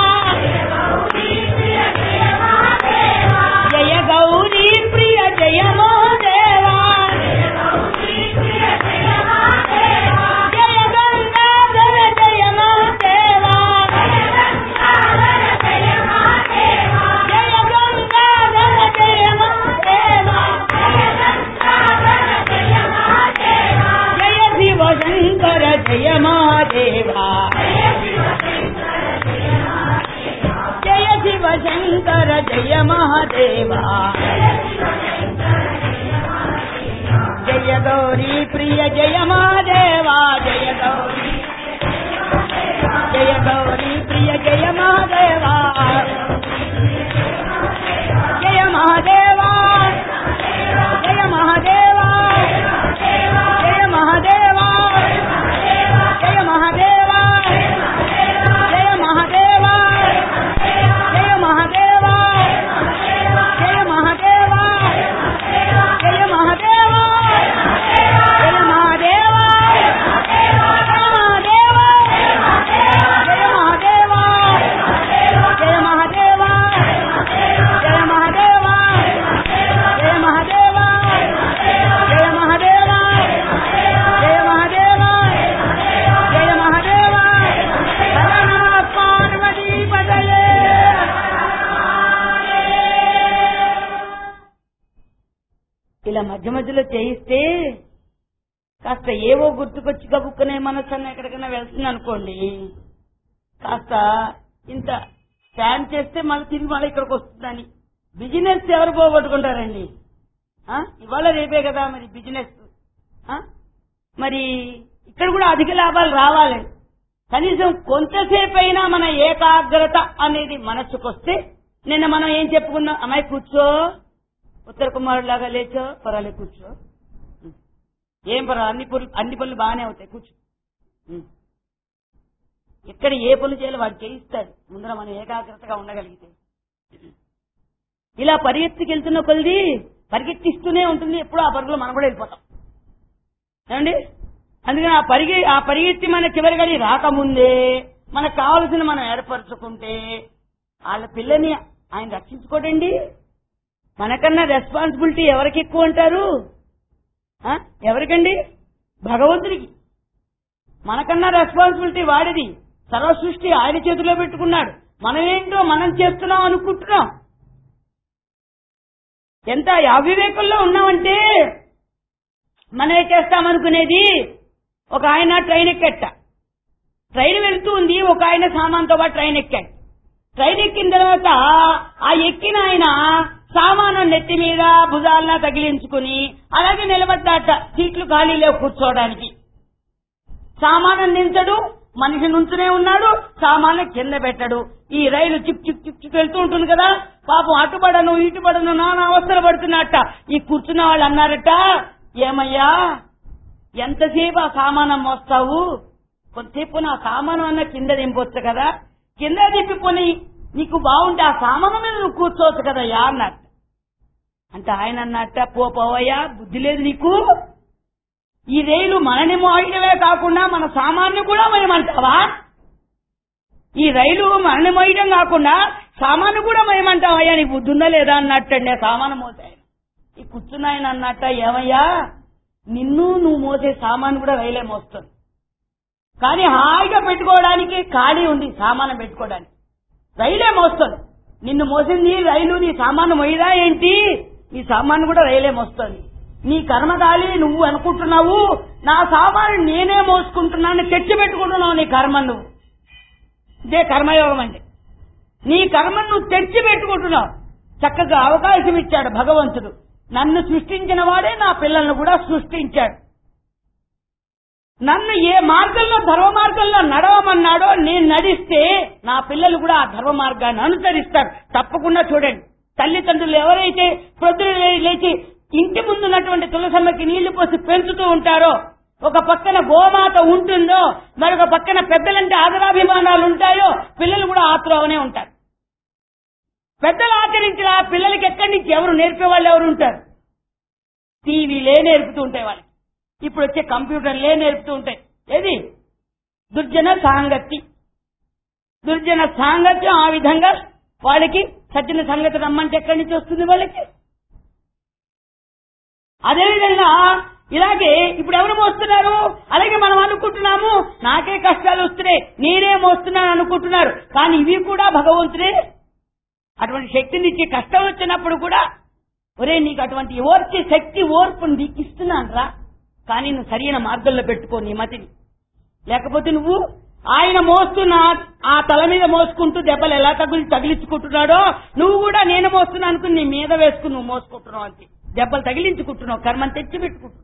జయ గౌరీ ప్రియ జయ మహాదేవా జయ గంగాధర జయ మహాదేవా జయ గంగాధర జయ మహాదేవా జయ శివ శంకర జయ మహాదేవా జయ శివ శంకర జయ మహాదేవా జయ గౌరీ ప్రియ జయ మహాదేవా జయ గౌరీ జయ గౌరీ ప్రియ జయ మహాదేవా జయ మహాదేవా జయ మహాదేవా జయ మహాదేవా జయ మహాదేవా జయ మహాదేవా జయ మహాదేవా జయ మహాదేవా జయ మహాదేవా జయ మహాదేవా జయ మహాదేవా జయ మహాదేవా జయ మహాదేవా జయ మహాదేవా జయ మహాదేవా జయ మహాదేవా జయ మహాదేవా హర నమ పార్వతీ పదయే ఇలా మధ్య మధ్యలో చేయిస్తే కాస్త ఏవో గుర్తుకొచ్చి గబుక్కునే మనసు అన్న ఎక్కడికైనా వెళ్తుంది అనుకోండి కాస్త ఇంత స్కాన్ చేస్తే మళ్ళీ తిరిగి మళ్ళీ ఇక్కడికి వస్తుందని బిజినెస్ ఎవరు పోగొట్టుకుంటారండి ఆ? ఇవాళ రేపే కదా మరి బిజినెస్ ఆ? మరి ఇక్కడ కూడా అధిక లాభాలు రావాలి కనీసం కొంతసేపు అయినా మన ఏకాగ్రత అనేది మనసుకొస్తే నిన్న మనం ఏం చెప్పుకున్నాం అమ్మాయి కూర్చో ఉత్తర కుమారుడు లాగా లేచో పర్వాలేదు కూర్చో ఉం. ఏం పర్వాలేదు అన్ని పనులు అన్ని పనులు బాగానే అవుతాయి కూర్చో ఉం. ఇక్కడ ఏ పనులు చేయాలో వాడు చేయిస్తాడు ముందర మనం ఏకాగ్రతగా ఉండగలిగితే ఇలా పరిగెత్తుకెళ్తున్న కొలిది పరిగెత్తిస్తూనే ఉంటుంది ఎప్పుడూ ఆ పరుగులో మనం కూడా వెళ్ళిపోతాం ఏమండి అందుకని ఆ పరిగె ఆ పరిగెత్తి మన చివరి గడి రాకముందే మనకు కావలసిన మనం ఏర్పరచుకుంటే వాళ్ళ పిల్లని ఆయన రక్షించుకోడండి మనకన్నా రెస్పాన్సిబిలిటీ ఎవరికి ఎక్కువ అంటారు ఆ? ఎవరికండి భగవంతుడికి మనకన్నా రెస్పాన్సిబిలిటీ వాడిది సర్వ సృష్టి ఆయన చేతిలో పెట్టుకున్నాడు మనం ఏంటో మనం చేస్తున్నాం అనుకుంటున్నాం ఎంత అవివేకంలో ఉన్నామంటే మనమే చేస్తామనుకునేది ఒక ఆయన ట్రైన్ ఎక్కెట్ట ట్రైన్ వెళ్తూ ఉంది ఒక ఆయన సామాన్తో పాటు ట్రైన్ ఎక్కాడు ట్రైన్ ఎక్కిన తర్వాత ఆ ఎక్కిన ఆయన సామాను నెత్తి మీద భుజాలన తగిలించుకుని అలాగే నిలబడ్డాట సీట్లు ఖాళీ లేవు కూర్చోవడానికి సామాను నించడు మనిషి నుంచునే ఉన్నాడు సామాను కింద పెట్టడు ఈ రైలు చిప్ చిప్ చిప్ చిప్ వెళ్తూ ఉంటుంది కదా పాపం అటుపడను ఇటుపడను నానా అవస్థలు పడుతున్నట్ట ఈ కూర్చున్న వాళ్ళు అన్నారట ఏమయ్యా ఎంతసేపు ఆ సామానం మోస్తావు కొంతసేపు నా సామాను అన్న కింద దింపొచ్చు కదా కింద దింపుకొని నీకు బాగుంటే ఆ సామాను మీద నువ్వు కూర్చోవచ్చు కదయ్యా అన్నట్టు అంటే ఆయన అన్నట్ట పో పోవయ్యా బుద్ధి లేదు నీకు ఈ రైలు మనని మోయడమే కాకుండా మన సామాన్ని కూడా మయమంటావా ఈ రైలు మనని మోయడం కాకుండా సామాను కూడా మయమంటావయ్యా నీకు బుద్ధి ఉందా లేదా అన్నట్టండి ఆ సామాను మోసాయి ఈ కూర్చున్న ఆయన అన్నట్ట ఏమయ్యా నిన్ను నువ్వు మోసే సామాను కూడా రైలే మోస్తుంది కానీ హాయిగా పెట్టుకోవడానికి ఖాళీ ఉంది సామాను పెట్టుకోవడానికి రైలే మోస్తుంది నిన్ను మోసింది రైలు నీ సామాను మొయ్యదా ఏంటి నీ సామాను కూడా రైలే మోస్తుంది నీ కర్మగాలి నువ్వు అనుకుంటున్నావు నా సామాను నేనే మోసుకుంటున్నాను తెచ్చి పెట్టుకుంటున్నావు నీ కర్మ నువ్వు ఇదే కర్మయోగం అంటే నీ కర్మను నువ్వు తెచ్చి పెట్టుకుంటున్నావు చక్కగా అవకాశం ఇచ్చాడు భగవంతుడు నన్ను సృష్టించిన వాడే నా పిల్లలను కూడా సృష్టించాడు నన్ను ఏ మార్గంలో ధర్మ మార్గంలో నడవమన్నాడో నేను నడిస్తే నా పిల్లలు కూడా ఆ ధర్మ మార్గాన్ని అనుసరిస్తారు తప్పకుండా చూడండి తల్లిదండ్రులు ఎవరైతే ప్రొద్దున లే- లేచి ఇంటి ముందున్నటువంటి తులసమ్మకి నీళ్లు పోసి పెంచుతూ ఉంటారో ఒక పక్కన గోమాత ఉంటుందో మరొక పక్కన పెద్దలంటే ఆదరాభిమానాలు ఉంటాయో పిల్లలు కూడా ఆత్రువనే ఉంటారు పెద్దలు ఆచరించిన ఆ పిల్లలకి ఎక్కడి నుంచి ఎవరు నేర్పే వాళ్ళు ఎవరు ఉంటారు టీవీలే నేర్పుతూ ఉంటాయి వాళ్ళకి ఇప్పుడు వచ్చే కంప్యూటర్లే నేర్పుతూ ఉంటాయి ఏది దుర్జన సాంగత్తి దుర్జన సాంగత్యం ఆ విధంగా వాళ్ళకి సజ్జన సంగతి రమ్మంటే ఎక్కడి నుంచి వస్తుంది వాళ్ళకి అదేవిధంగా ఇలాగే ఇప్పుడు ఎవరు మోస్తున్నారు అలాగే మనం అనుకుంటున్నాము నాకే కష్టాలు వస్తున్నాయి నేనే మోస్తున్నాను అనుకుంటున్నారు కానీ ఇవి కూడా భగవంతుడే అటువంటి శక్తిని ఇచ్చి కష్టం వచ్చినప్పుడు కూడా ఒరే నీకు అటువంటి ఓర్చే శక్తి ఓర్పు నీకు ఇస్తున్నాను రా కానీ నువ్వు సరైన మార్గంలో పెట్టుకో నీ మతిని లేకపోతే నువ్వు ఆయన మోస్తున్న ఆ తల మీద మోసుకుంటూ దెబ్బలు ఎలా తగిలి తగిలించుకుంటున్నాడో నువ్వు కూడా నేను మోస్తున్నా అనుకుని నీ మీద వేసుకుని నువ్వు మోసుకుంటున్నావు అంతే దెబ్బలు తగిలించుకుంటున్నావు కర్మని తెచ్చి పెట్టుకుంటున్నావు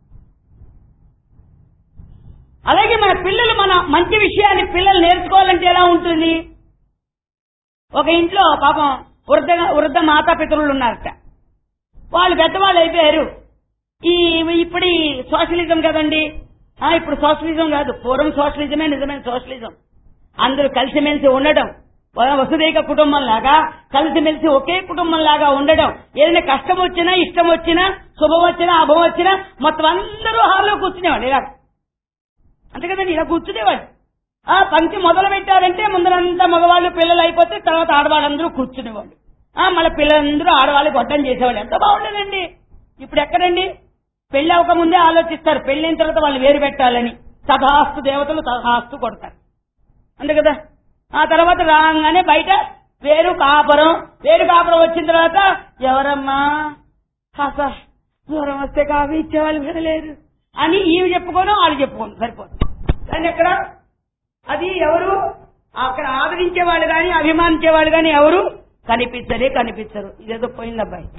అలాగే మన పిల్లలు మన మంచి విషయాన్ని పిల్లలు నేర్చుకోవాలంటే ఎలా ఉంటుంది ఒక ఇంట్లో పాపం వృద్ధ వృద్ధ మాతాపితరులు ఉన్నారట వాళ్ళు పెద్దవాళ్ళు అయిపోయారు ఈ ఇప్పుడు ఈ సోషలిజం కదండి ఆ, ఇప్పుడు సోషలిజం కాదు పూర్వం సోషలిజమే నిజమైన సోషలిజం అందరూ కలిసిమెలిసి ఉండడం వ- వసుదైక కుటుంబం లాగా కలిసిమెలిసి ఒకే కుటుంబం లాగా ఉండడం ఏదైనా కష్టం వచ్చినా ఇష్టం వచ్చినా శుభం వచ్చినా అభం వచ్చినా మొత్తం అందరూ హాల్లో కూర్చునేవాళ్ళు ఇలా అంతే కదండి ఇలా కూర్చునేవాళ్ళు ఆ పంక్తి మొదలు పెట్టారంటే ముందరంతా మగవాళ్ళు పిల్లలు అయిపోతే తర్వాత ఆడవాళ్ళందరూ కూర్చునేవాళ్ళు ఆ మళ్ళీ పిల్లలందరూ ఆడవాళ్ళు గొడ్డం చేసేవాళ్ళు ఎంత బాగుండేదండి ఇప్పుడు ఎక్కడండి పెళ్లి అవ్వక ముందే ఆలోచిస్తారు పెళ్ళైన తర్వాత వాళ్ళు వేరు పెట్టాలని తథాస్తు దేవతలు తథాస్తు కొడతారు అంతే కదా ఆ తర్వాత రాగానే బయట వేరు కాపురం వేరు కాపురం వచ్చిన తర్వాత ఎవరమ్మా కాస్త దూరం వస్తే కాఫీ ఇచ్చేవాళ్ళు వినలేరు అని ఈవి చెప్పుకోను వాళ్ళు చెప్పుకోను సరిపోదు కానీ ఎక్కడ అది ఎవరు అక్కడ ఆదరించే వాళ్ళు కానీ అభిమానించే వాళ్ళు కానీ ఎవరు కనిపించరే కనిపించరు ఇదేదో పోయింది అబ్బాయి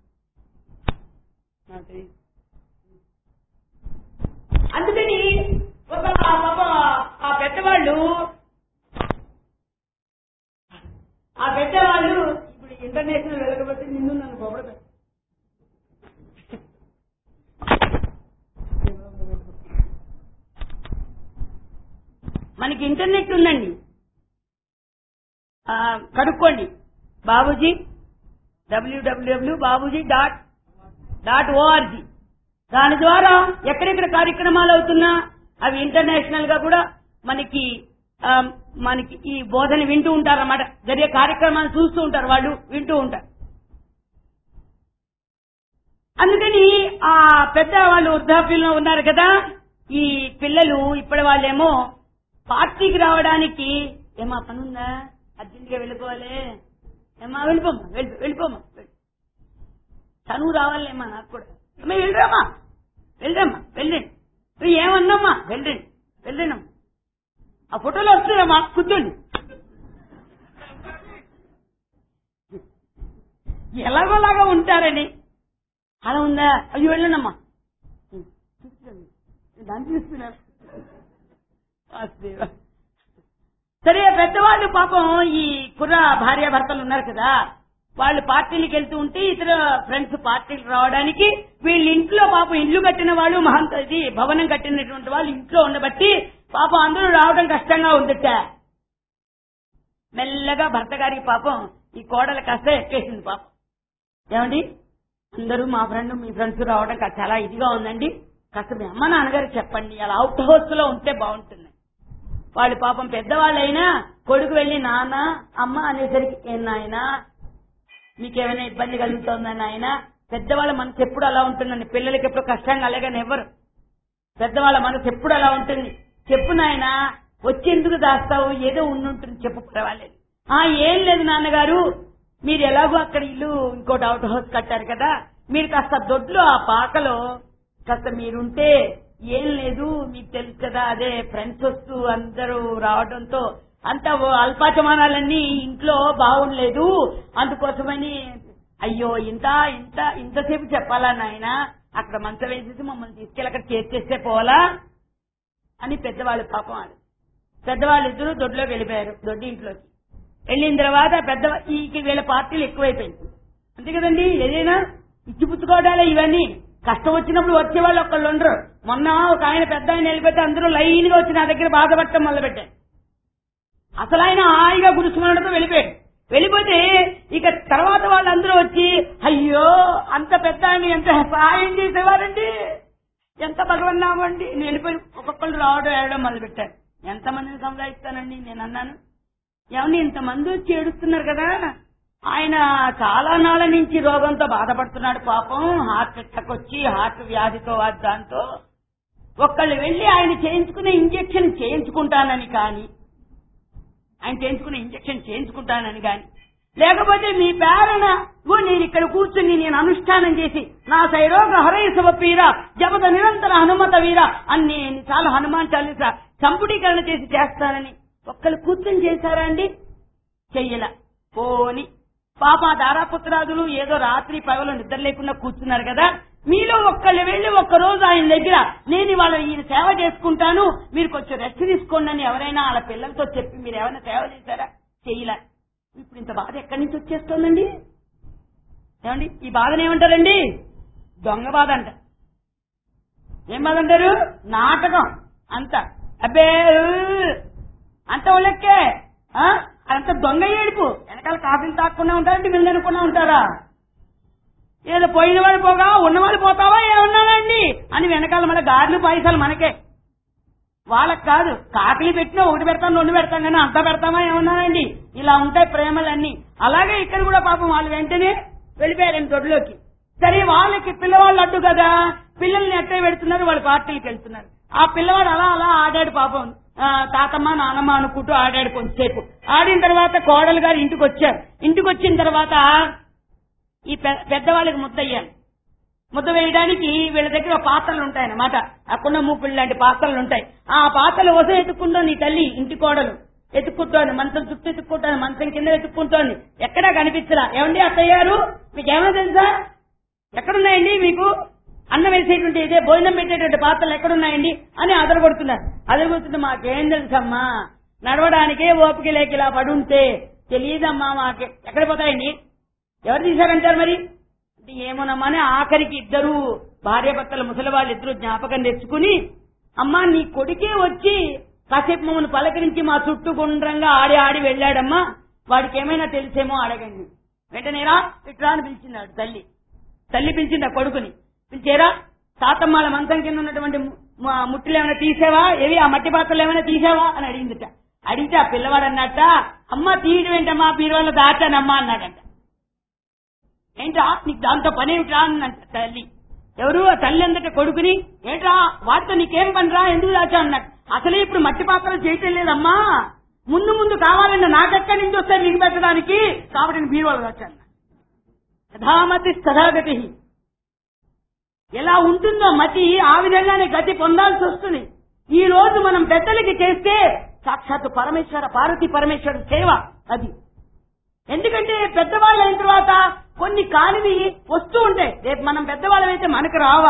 నాకు తెలియదు. అందుకని ఒక ఆ పాప ఆ పెద్దవాళ్ళు ఆ పెద్దవాళ్ళు ఇప్పుడు ఇంటర్నేషనల్ వెలగబట్టి నిన్ను నన్ను పొగడదు మనకి ఇంటర్నెట్ ఉందండి ఆ, కనుక్కోండి బాబుజీ డబ్ల్యూడబ్ల్యూడబ్ల్యూ బాబుజీ డాట్ డాట్ ఓఆర్జీ దాని ద్వారా ఎక్కడెక్కడ కార్యక్రమాలు అవుతున్నా అవి ఇంటర్నేషనల్ గా కూడా మనకి ఆ, మనకి ఈ బోధన వింటూ ఉంటారు అన్నమాట జరిగే కార్యక్రమాలు చూస్తూ ఉంటారు వాళ్ళు వింటూ ఉంటారు అందుకని ఆ పెద్ద వాళ్ళు వృద్ధాప్యంలో ఉన్నారు కదా ఈ పిల్లలు ఇప్పటి వాళ్ళేమో పార్టీకి రావడానికి ఏమా పనుందా అర్జెంట్ గా వెళ్ళిపోవాలి ఏమా వెళ్ళిపోమ్మా వెళ్ళి వెళ్ళిపోమ్మా వెళ్ళి. చనువు రావాలేమ్మా నాకు కూడా అమ్మా వెళ్ళరామా వెళ్ళరమ్మా వెళ్ళండి నువ్వు ఏమన్నామ్మా వెళ్ళండి వెళ్ళండి ఆ ఫోటోలో వస్తున్నారమ్మా కూర్చోండి ఎలాగోలాగా ఉంటారని అలా ఉందా అయ్యో వెళ్ళండమ్మా చూస్తున్నాను. దాన్ని చూస్తున్నారు వాసుదేవ. సరే పెద్దవాళ్ళు పాపం ఈ కుర్ర భార్య భర్తలు ఉన్నారు కదా వాళ్ళు పార్టీలకు వెళ్తూ ఉంటే ఇతర ఫ్రెండ్స్ పార్టీలకు రావడానికి వీళ్ళ ఇంట్లో పాపం ఇల్లు కట్టిన వాళ్ళు మహంత ఇది భవనం కట్టినటువంటి వాళ్ళు ఇంట్లో ఉండబట్టి పాపం అందరూ రావడం కష్టంగా ఉందట మెల్లగా భర్త గారికి పాపం ఈ కోడలు కాస్త ఎక్కేసింది పాపం ఏమండి అందరూ మా ఫ్రెండ్ మీ ఫ్రెండ్స్ రావడం కా- చాలా ఇదిగా ఉందండి కాస్త మీ అమ్మ నాన్నగారికి చెప్పండి అలా అవుట్ హౌస్ లో ఉంటే బాగుంటుంది వాళ్ళు పాపం పెద్దవాళ్ళైనా కొడుకు వెళ్ళి నాన్న అమ్మ అనేసరికి ఏం నాయనా మీకేమైనా ఇబ్బంది కలుగుతుందా నాయన పెద్దవాళ్ళ మనసు ఎప్పుడు అలా ఉంటుందండి పిల్లలకి ఎప్పుడు కష్టం కలగని ఎవరు పెద్దవాళ్ళ మనసు ఎప్పుడు అలా ఉంటుంది చెప్పు నాయనా వచ్చేందుకు దాస్తావు ఏదో ఉండుంటుంది చెప్పు పర్వాలేదు ఆ ఏం లేదు నాన్నగారు మీరు ఎలాగో అక్కడ ఇల్లు ఇంకోటి అవుట్ హౌస్ కట్టారు కదా మీరు కాస్త దొడ్లో ఆ పాకలో కాస్త మీరుంటే ఏం లేదు మీకు తెలుసు కదా అదే ఫ్రెండ్స్ వస్తూ అందరూ రావడంతో అంత అల్పాచమానాలన్నీ ఇంట్లో బాగుండలేదు అందుకోసమని అయ్యో ఇంత ఇంత ఇంతసేపు చెప్పాలా నాయన అక్కడ మంచం వేసేసి మమ్మల్ని తీసుకెళ్ళి అక్కడ చేర్చేస్తే పోవాలా అని పెద్దవాళ్ళు పాపం వాళ్ళు పెద్దవాళ్ళు ఇద్దరు దొడ్లోకి వెళ్ళిపోయారు దొడ్డి ఇంట్లోకి వెళ్ళిన తర్వాత పెద్ద ఈ వీళ్ళ పార్టీలు ఎక్కువైపోయింది అంతే కదండి ఏదైనా ఇచ్చిపుచ్చుకోవడాలే ఇవన్నీ కష్టం వచ్చినప్పుడు వచ్చే వాళ్ళు ఒక్కళ్ళు ఉండరు మొన్న ఒక ఆయన పెద్ద ఆయన వెళ్ళిపోతే అందరూ లైన్ గా వచ్చి నా దగ్గర బాధపడటం మొదలుపెట్టారు అసలు ఆయన హాయిగా గురుసుమనడంతో వెళ్ళిపోయాడు వెళ్ళిపోతే ఇక తర్వాత వాళ్ళందరూ వచ్చి అయ్యో అంత పెద్ద ఆయన ఎంత సహాయం చేసేవారండి ఎంత భగవన్నామండి నేను వెళ్ళిపోయి ఒక్కొక్కళ్ళు రావడం ఏడడం మొదలు పెట్టారు ఎంతమందిని సంపాదిస్తానండి నేను అన్నాను ఏమండి ఇంతమంది వచ్చి ఏడుస్తున్నారు కదా ఆయన చాలా నాళ్ళ నుంచి రోగంతో బాధపడుతున్నాడు పాపం హార్ట్ అటాక్ వచ్చి హార్ట్ వ్యాధితో అది దాంతో ఒక్కళ్ళు వెళ్లి ఆయన చేయించుకునే ఇంజెక్షన్ చేయించుకుంటానని కానీ ఆయన చేయించుకునే ఇంజెక్షన్ చేయించుకుంటానని గాని లేకపోతే మీ పేరన ఓ నేను ఇక్కడ కూర్చుని నేను అనుష్ఠానం చేసి నా సైరోగ హరయసవ పీర జపద నిరంతర హనుమత వీర అన్ని చాలా హనుమాన్ చాలీస సంపుటీకరణ చేసి చేస్తానని ఒక్కళ్ళు కూర్చొని చేశారా అండి చెయ్యల పోని పాప దారాపుత్రాదులు ఏదో రాత్రి పగలు నిద్ర లేకుండా కూర్చున్నారు కదా మీలో ఒక్కళ్ళు వెళ్ళి ఒక్క రోజు ఆయన దగ్గర నేను ఇవాళ ఈయన సేవ చేసుకుంటాను మీరు కొంచెం రెస్ట్ తీసుకోండి అని ఎవరైనా వాళ్ళ పిల్లలతో చెప్పి మీరు ఏమైనా సేవ చేశారా చెయ్యలే ఇప్పుడు ఇంత బాధ ఎక్కడి నుంచి వచ్చేస్తోందండి ఏమండి ఈ బాధను ఏమంటారండి దొంగ బాధ అంట ఏం బాధ అంటారు నాటకం అంత అబ్బే ఊ, అంత ఒళ్ళెక్కే ఆ? అంత దొంగ ఏడుపు వెనకాల కాఫీలు తాకుండా ఉంటారంటే మీరు అనుకున్నా ఉంటారా ఏదో పోయిన వాడు పోగా ఉన్నవాడు పోతావా ఏమన్నానండి అని వెనకాల మన గారెలు పాయసాలు మనకే వాళ్ళకి కాదు కాకిలి పెట్టినా ఒకటి పెడతాం రెండు పెడతాం కానీ అంతా పెడతామా ఏమన్నానండి ఇలా ఉంటాయి ప్రేమలన్నీ అలాగే ఇక్కడ కూడా పాపం వాళ్ళు వెంటనే వెళ్ళిపోయారండి దొడ్లోకి సరే వాళ్ళకి పిల్లవాళ్ళు అడ్డు కదా పిల్లల్ని ఎట్టే పెడుతున్నారు వాళ్ళ పార్టీకి వెళ్తున్నారు ఆ పిల్లవాడు అలా అలా ఆడాడు పాపం ఆ, తాతమ్మ నానమ్మ అనుకుంటూ ఆడాడు కొంతసేపు ఆడిన తర్వాత కోడలు గారు ఇంటికి వచ్చారు ఇంటికి వచ్చిన తర్వాత ఈ పె- పెద్దవాళ్ళకి ముద్దయ్యాను ముద్ద వేయడానికి వీళ్ళ దగ్గర పాత్రలు ఉంటాయన్నమాట అక్కడ మూకుళ్ళు లాంటి పాత్రలు ఉంటాయి ఆ పాత్రలు వస ఎత్తుకుంటో నీ తల్లి ఇంటి కోడలు ఎత్తుకుంటోంది మంచం చుట్టూ ఎత్తుక్కుంటోంది మంచం కింద ఎత్తుక్కుంటోంది ఎక్కడా కనిపించరా ఏమండి అత్తయ్యారు మీకు ఏమైనా తెలుసా ఎక్కడున్నాయండి మీకు అన్నం వేసేటువంటి ఇదే భోజనం పెట్టేటువంటి పాత్రలు ఎక్కడున్నాయండి అని అదరగొడుతున్నారు అదరగొడుతుంటే మాకేం తెలుసమ్మా నడవడానికే ఓపిక లేక ఇలా పడుంటే తెలియదమ్మా మాకే ఎక్కడ పోతాయండి ఎవరు తీశారంటారు మరి అంటే ఏమోనమ్మా అని ఆఖరికి ఇద్దరు భార్యాభర్తల ముసలి వాళ్ళు ఇద్దరు జ్ఞాపకం తెచ్చుకుని అమ్మా నీ కొడుకే వచ్చి కాసేపు మమ్మల్ని పలకరించి మా చుట్టూ గుండ్రంగా ఆడి ఆడి వెళ్ళాడమ్మా వాడికి ఏమైనా తెలిసేమో అడగండి వెంటనేరా ఇట్రా అని పిలిచిందాడు తల్లి తల్లి పిలిచింది ఆ కొడుకుని పిలిచేరా తాతమ్మాల మంచం కింద ఉన్నటువంటి ము- మ- ముట్టలు ఏమైనా తీసావా ఏవి ఆ మట్టి పాత్రలు ఏమైనా తీసావా అని అడిగిందిట అడిగితే ఆ పిల్లవాడు అన్నట్ట అమ్మ తీయడం ఏంటమ్మా బీరువాళ్ళ దాచానమ్మా అన్నాడంట ఏంట్రా నీకు దాంతో పని ఏమిట్రా అన్నంట తల్లి ఎవరు ఆ తల్లి అందట కొడుకుని ఏంట్రా వాటితో నీకేం పనిరా ఎందుకు దాచా అన్నట్టు అసలే ఇప్పుడు మట్టి పాత్రలు చేయటం లేదమ్మా ముందు ముందు కావాలన్న నాకెక్కడి నుంచి వస్తాయి నీకు పెట్టడానికి కాబట్టి నేను బీరువాళ్ళు దాచాను యథామతి స్థాగతి ఎలా ఉంటుందో మతి ఆ విధంగానే గతి పొందాల్సి వస్తుంది ఈ రోజు మనం పెద్దలకి చేస్తే సాక్షాత్తు పరమేశ్వర పార్వతీ పరమేశ్వర సేవ అది ఎందుకంటే పెద్దవాళ్ళు అయిన తర్వాత కొన్ని కానివి వస్తూ ఉంటాయి రేపు మనం పెద్దవాళ్ళమైతే మనకు రావా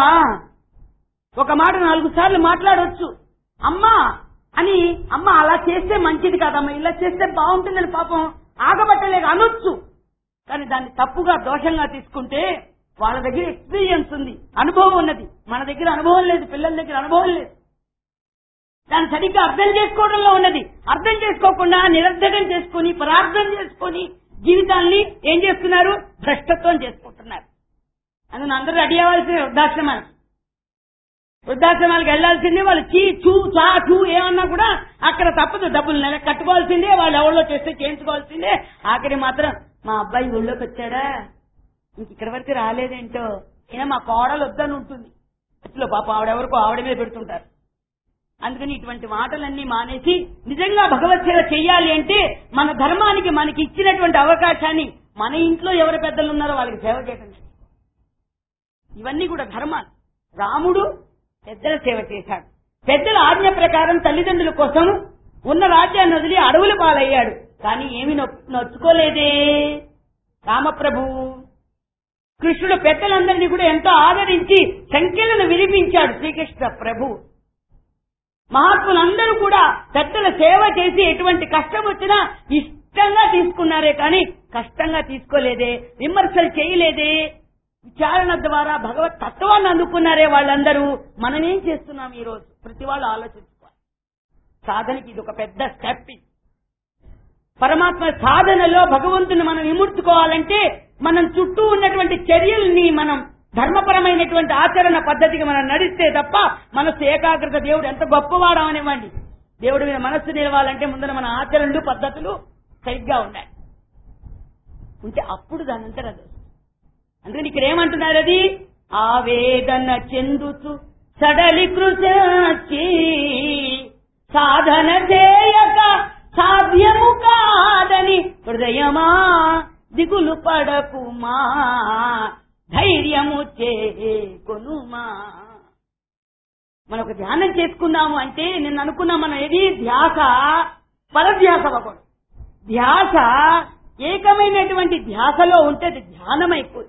ఒక మాట నాలుగు సార్లు మాట్లాడవచ్చు అమ్మా అని అమ్మ అలా చేస్తే మంచిది కాదమ్మా ఇలా చేస్తే బాగుంటుందని పాపం ఆగబట్టలేక అనొచ్చు కానీ దాన్ని తప్పుగా దోషంగా తీసుకుంటే వాళ్ళ దగ్గర ఎక్స్పీరియన్స్ ఉంది అనుభవం ఉన్నది మన దగ్గర అనుభవం లేదు పిల్లల దగ్గర అనుభవం లేదు దాన్ని సరిగ్గా అర్థం చేసుకోవడంలో ఉన్నది అర్థం చేసుకోకుండా నిరర్ధకం చేసుకుని పరార్థం చేసుకుని జీవితాన్ని ఏం చేస్తున్నారు భ్రష్టత్వం చేసుకుంటున్నారు అందులో అందరూ రెడీ అవ్వాల్సిన వృద్ధాశ్రమానికి వృద్ధాశ్రమాలకు వెళ్లాల్సిందే వాళ్ళు చీ చూ చా చూ ఏమన్నా కూడా అక్కడ తప్పదు డబ్బులు నెల కట్టుకోవాల్సిందే వాళ్ళు ఎవరిలో చేస్తే చేయించుకోవాల్సిందే ఆఖరి మాత్రం మా అబ్బాయి ఊళ్ళోకి వచ్చాడా ఇంక ఇక్కడి వరకు రాలేదేంటో అయినా మా కోడలు వద్దని ఉంటుంది అసలు పాప ఆవిడెవరికో ఆవిడ మీద పెడుతుంటారు అందుకని ఇటువంటి మాటలన్నీ మానేసి నిజంగా భగవత్ సేవ చెయ్యాలి అంటే మన ధర్మానికి మనకి ఇచ్చినటువంటి అవకాశాన్ని మన ఇంట్లో ఎవరి పెద్దలు ఉన్నారో వాళ్ళకి సేవ చేయడం ఇవన్నీ కూడా ధర్మాలు రాముడు పెద్దల సేవ చేశాడు పెద్దల ఆజ్ఞ ప్రకారం తల్లిదండ్రుల కోసం ఉన్న రాజ్యాన్ని వదిలి అడవుల పాలయ్యాడు కానీ ఏమి నొ- నొచ్చుకోలేదే రామప్రభు కృష్ణుడు పెద్దలందరినీ కూడా ఎంతో ఆదరించి సంఖ్యలను వినిపించాడు శ్రీకృష్ణ ప్రభు మహాత్ములందరూ కూడా పెద్దల సేవ చేసి ఎటువంటి కష్టం వచ్చినా ఇష్టంగా తీసుకున్నారే కానీ కష్టంగా తీసుకోలేదే విమర్శలు చేయలేదే విచారణ ద్వారా భగవత్ తత్వాన్ని అందుకున్నారే వాళ్ళందరూ మనమేం చేస్తున్నాం ఈ రోజు ప్రతి వాళ్ళు ఆలోచించుకోవాలి సాధనకి ఇది ఒక పెద్ద స్టెప్ ఇది. పరమాత్మ సాధనలో భగవంతుని మనం విముర్చుకోవాలంటే మనం చుట్టూ ఉన్నటువంటి చర్యల్ని మనం ధర్మపరమైనటువంటి ఆచరణ పద్ధతికి మనం నడిస్తే తప్ప మనసు ఏకాగ్రత దేవుడు ఎంత గొప్పవాడమనివ్వండి దేవుడి మీద మనస్సు నిలవాలంటే ముందర మన ఆచరణలు పద్ధతులు సరిగ్గా ఉండాలి ఉంటే అప్పుడు దాని అంతా అది వస్తుంది. అందుకని ఇక్కడ ఏమంటున్నారు అది ఆవేదన చెందుతూ సడలి కృషి సాధన చేయక సాధ్యము కాదని హృదయమా దిగులు పడకుమా ధైర్యము చేకొనుమా మనం ఒక ధ్యానం చేసుకుందాము అంటే నేను అనుకున్నా మనం ఏది ధ్యాస పరధ్యాస అవ్వకూడదు ధ్యాస ఏకమైనటువంటి ధ్యాసలో ఉంటే అది ధ్యానం అయిపోతుంది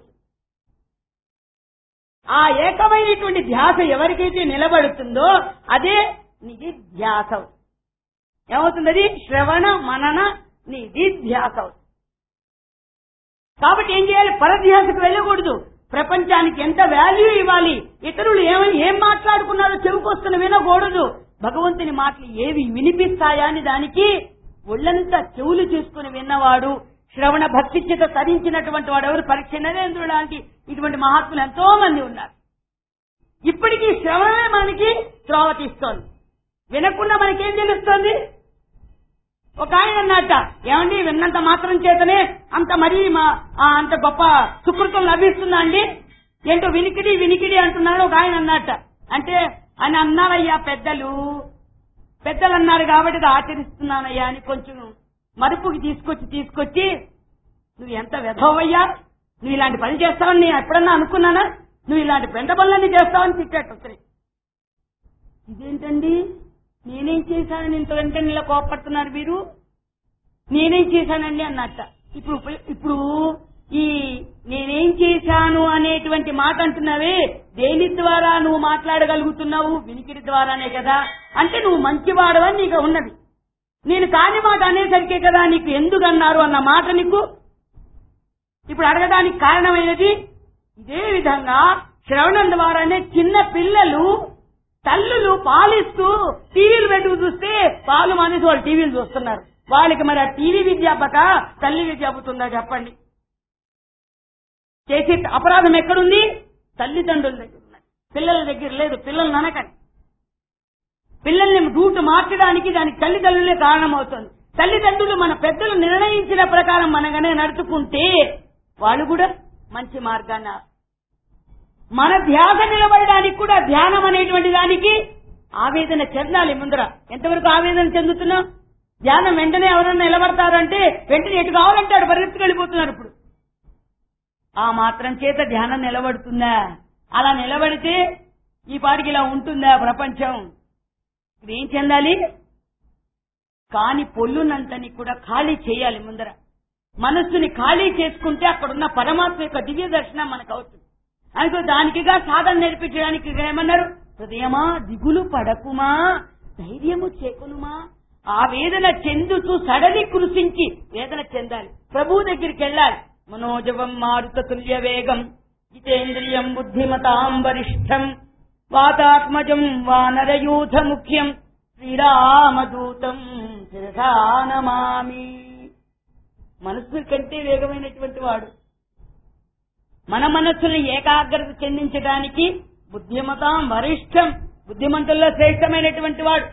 ఆ ఏకమైనటువంటి ధ్యాస ఎవరికైతే నిలబడుతుందో అదే నిధి ధ్యాస అవుతుంది. ఏమవుతుంది అది శ్రవణ మనన నిధి ధ్యాస అవుతుంది. కాబట్టి ఏం చేయాలి పరధ్యాసకు వెళ్ళకూడదు ప్రపంచానికి ఎంత వాల్యూ ఇవ్వాలి ఇతరులు ఏమని ఏం మాట్లాడుకున్నారో చెవుకొస్తున్న వినకూడదు భగవంతుని మాటలు ఏవి వినిపిస్తాయా అని దానికి ఒళ్ళంతా చెవులు చేసుకుని విన్నవాడు శ్రవణ భక్తి చేత తరించినటువంటి వాడు ఎవరు పరీక్ష నరేంద్రుడు లాంటి ఇటువంటి మహాత్ములు ఎంతో మంది ఉన్నారు ఇప్పటికీ శ్రవణమే మనకి త్రోవ తీస్తోంది వినకుండా మనకేం తెలుస్తోంది ఒక ఆయన అన్నట్ట ఏమండి విన్నంత మాత్రం చేతనే అంత మరీ మా ఆ, అంత గొప్ప సుకృతం లభిస్తుందా అండి ఏంటో వినికిడి వినికిడి అంటున్నాడు ఒక ఆయన అన్నట్ట అంటే ఆయన అన్నారయ్యా పెద్దలు పెద్దలు అన్నారు కాబట్టి ఇది ఆచరిస్తున్నానయ్యా అని కొంచెం మరుపుకి తీసుకొచ్చి తీసుకొచ్చి నువ్వు ఎంత వెధవయ్యా నువ్వు ఇలాంటి పని చేస్తావని నేను ఎప్పుడన్నా అనుకున్నానా నువ్వు ఇలాంటి పెంట పనులన్నీ చేస్తావని తిట్టాడు ఒకసారి ఇదేంటండి నేనేం చేశానని ఇంత వెంటనే ఇలా కోపడుతున్నారు మీరు నేనేం చేశానండి అన్నట్ట ఇప్పుడు ఉప- ఇప్పుడు ఈ నేనేం చేశాను అనేటువంటి మాట అంటున్నావే దేని ద్వారా నువ్వు మాట్లాడగలుగుతున్నావు వినికిడి ద్వారానే కదా అంటే నువ్వు మంచివాడవని నీకు ఉన్నది నేను కాని మాట అనేసరికే కదా నీకు ఎందుకు అన్నారు అన్న మాట నీకు ఇప్పుడు అడగడానికి కారణమైనది ఇదే విధంగా శ్రవణం ద్వారానే చిన్న పిల్లలు తల్లులు పాలిస్తూ టీవీలు పెట్టుకు చూస్తే పాలు మానేసి వాళ్ళు టీవీలు చూస్తున్నారు వాళ్ళకి మరి ఆ టీవీ విద్య అబ్బక తల్లి విద్య అబ్బుతుందా చెప్పండి చేసే అపరాధం ఎక్కడుంది తల్లిదండ్రుల దగ్గర ఉన్నది పిల్లల దగ్గర లేదు పిల్లలు ననకండి పిల్లల్ని రూట్ మార్చడానికి దానికి తల్లిదండ్రులే కారణమవుతుంది తల్లిదండ్రులు మన పెద్దలు నిర్ణయించిన ప్రకారం మనగానే నడుచుకుంటే వాళ్ళు కూడా మంచి మార్గాన్ని మన ధ్యాస నిలబడడానికి కూడా ధ్యానం అనేటువంటి దానికి ఆవేదన చెందాలి ముందర ఎంతవరకు ఆవేదన చెందుతున్నాం ధ్యానం వెంటనే ఎవరన్నా నిలబడతారు అంటే వెంటనే ఎటు కావాలంటాడు పరిగెత్తుకు వెళ్ళిపోతున్నారు ఇప్పుడు ఆ మాత్రం చేత ధ్యానం నిలబడుతుందా అలా నిలబడితే ఈ పాటికి ఇలా ఉంటుందా ప్రపంచం ఇప్పుడు ఏం చెందాలి కాని పొల్లునంతని కూడా ఖాళీ చేయాలి ముందర మనస్సుని ఖాళీ చేసుకుంటే అక్కడున్న పరమాత్మ యొక్క దివ్య దర్శనం మనకు అవుతుంది అనుకో దానికిగా సాధన నేర్పించడానికి ఇక్కడ ఏమన్నారు హృదయమా దిగులు పడకుమా ధైర్యము చేకునుమా ఆ వేదన చెందుతూ సడలి కృషించి వేదన చెందాలి ప్రభువు దగ్గరికి వెళ్ళాలి మనోజవం మారుత తుల్య వేగం జితేంద్రియం బుద్ధిమతాం వరిష్టం వాతాత్మజం వానరయూథ ముఖ్యం శ్రీరామదూతం శిరసానమామి మనస్సు కంటే వేగమైనటువంటి వాడు మన మనస్సును ఏకాగ్రత చెందించడానికి బుద్ధిమతాం వరిష్టం బుద్ధిమంతుల్లో శ్రేష్టమైనటువంటి వాడు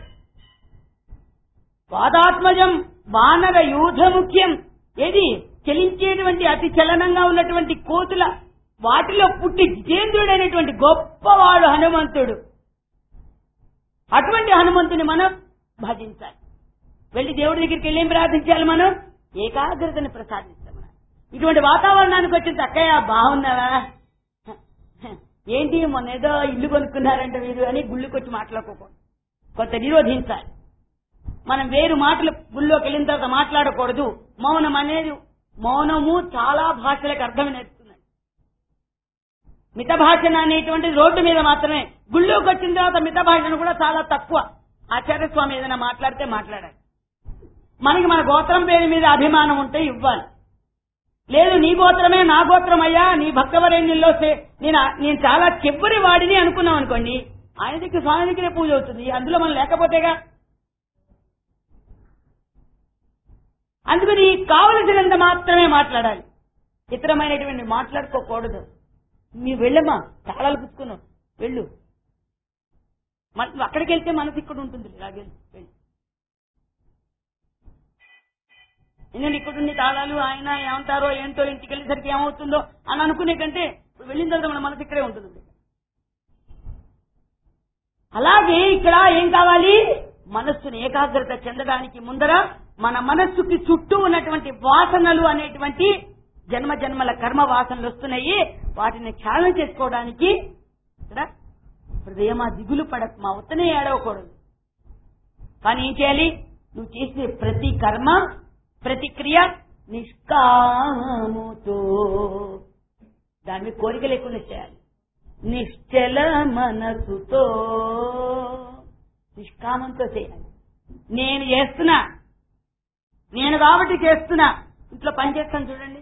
పాదాత్మజం వానర యూధ ముఖ్యం ఏది చలించేటువంటి అతి చలనంగా ఉన్నటువంటి కోతుల వాటిలో పుట్టి జితేంద్రుడైనటువంటి గొప్పవాడు హనుమంతుడు అటువంటి హనుమంతుని మనం భజించాలి వెళ్ళి దేవుడి దగ్గరికి వెళ్ళి ఏం ప్రార్థించాలి మనం ఏకాగ్రతని ప్రసాదిస్తాం మనం. ఇటువంటి వాతావరణానికి వచ్చిన అక్కయ్య బాగున్నావా ఏంటి మొన్న ఏదో ఇల్లు కొనుక్కున్నారంట వీరు అని గుళ్ళుకొచ్చి మాట్లాడుకోకూడదు కొంత నిరోధించాలి మనం వేరు మాటలు గుళ్ళోకి వెళ్ళిన తర్వాత మాట్లాడకూడదు మౌనం అనేది మౌనము చాలా భాషలకు అర్థం నేర్పుతుంది మిత భాషణ అనేటువంటిది రోడ్డు మీద మాత్రమే గుళ్ళోకి వచ్చిన తర్వాత మిత భాషణ కూడా చాలా తక్కువ ఆచార్య స్వామి ఏదైనా మాట్లాడితే మాట్లాడాలి మనకి మన గోత్రం పేరు మీద అభిమానం ఉంటే ఇవ్వాలి లేదు నీ గోత్రమే నా గోత్రం అయ్యా నీ భక్తవరేణ్యంలో సే- నేను నేను చాలా చివరి వాడిని అనుకున్నాం అనుకోండి ఆయన దగ్గర స్వామి దగ్గరే పూజ అవుతుంది అందులో మనం లేకపోతేగా అందుకని కావలసినంత మాత్రమే మాట్లాడాలి ఇతరమైనటువంటి మాట్లాడుకోకూడదు నీ వెళ్ళమ్మా తాళాలు పుచ్చుకున్నావు వెళ్ళు మన- నువ్వు అక్కడికి వెళ్తే మనసు ఇక్కడ ఉంటుంది ఇలాగే వెళ్ళు ఎందుకంటే ఇక్కడ ఉండి తాళాలు ఆయన ఏమంటారో ఏంటో ఇంటికి వెళ్ళేసరికి ఏమవుతుందో అని అనుకునే కంటే ఇప్పుడు వెళ్ళిన తర్వాత మన మనసు ఇక్కడే ఉంటుంది అలాగే ఇక్కడ ఏం కావాలి మనస్సుని ఏకాగ్రత చెందడానికి ముందర మన మనస్సుకి చుట్టూ ఉన్నటువంటి వాసనలు అనేటువంటి జన్మ జన్మల కర్మ వాసనలు వస్తున్నాయి వాటిని ఛాలన చేసుకోవడానికి ఇక్కడ హృదయమా దిగులు పడక మా ఉత్తనే ఏడవకూడదు కానీ ఏం చేయాలి నువ్వు చేసే ప్రతి కర్మ ప్రతి క్రియ నిష్కాముతో దాని మీద కోరిక లేకుండా చేయాలి నిశ్చల మనసుతో నిష్కామంతో చేయాలి నేను చేస్తున్నా నేను కాబట్టి చేస్తున్నా ఇంట్లో పని చేస్తాను చూడండి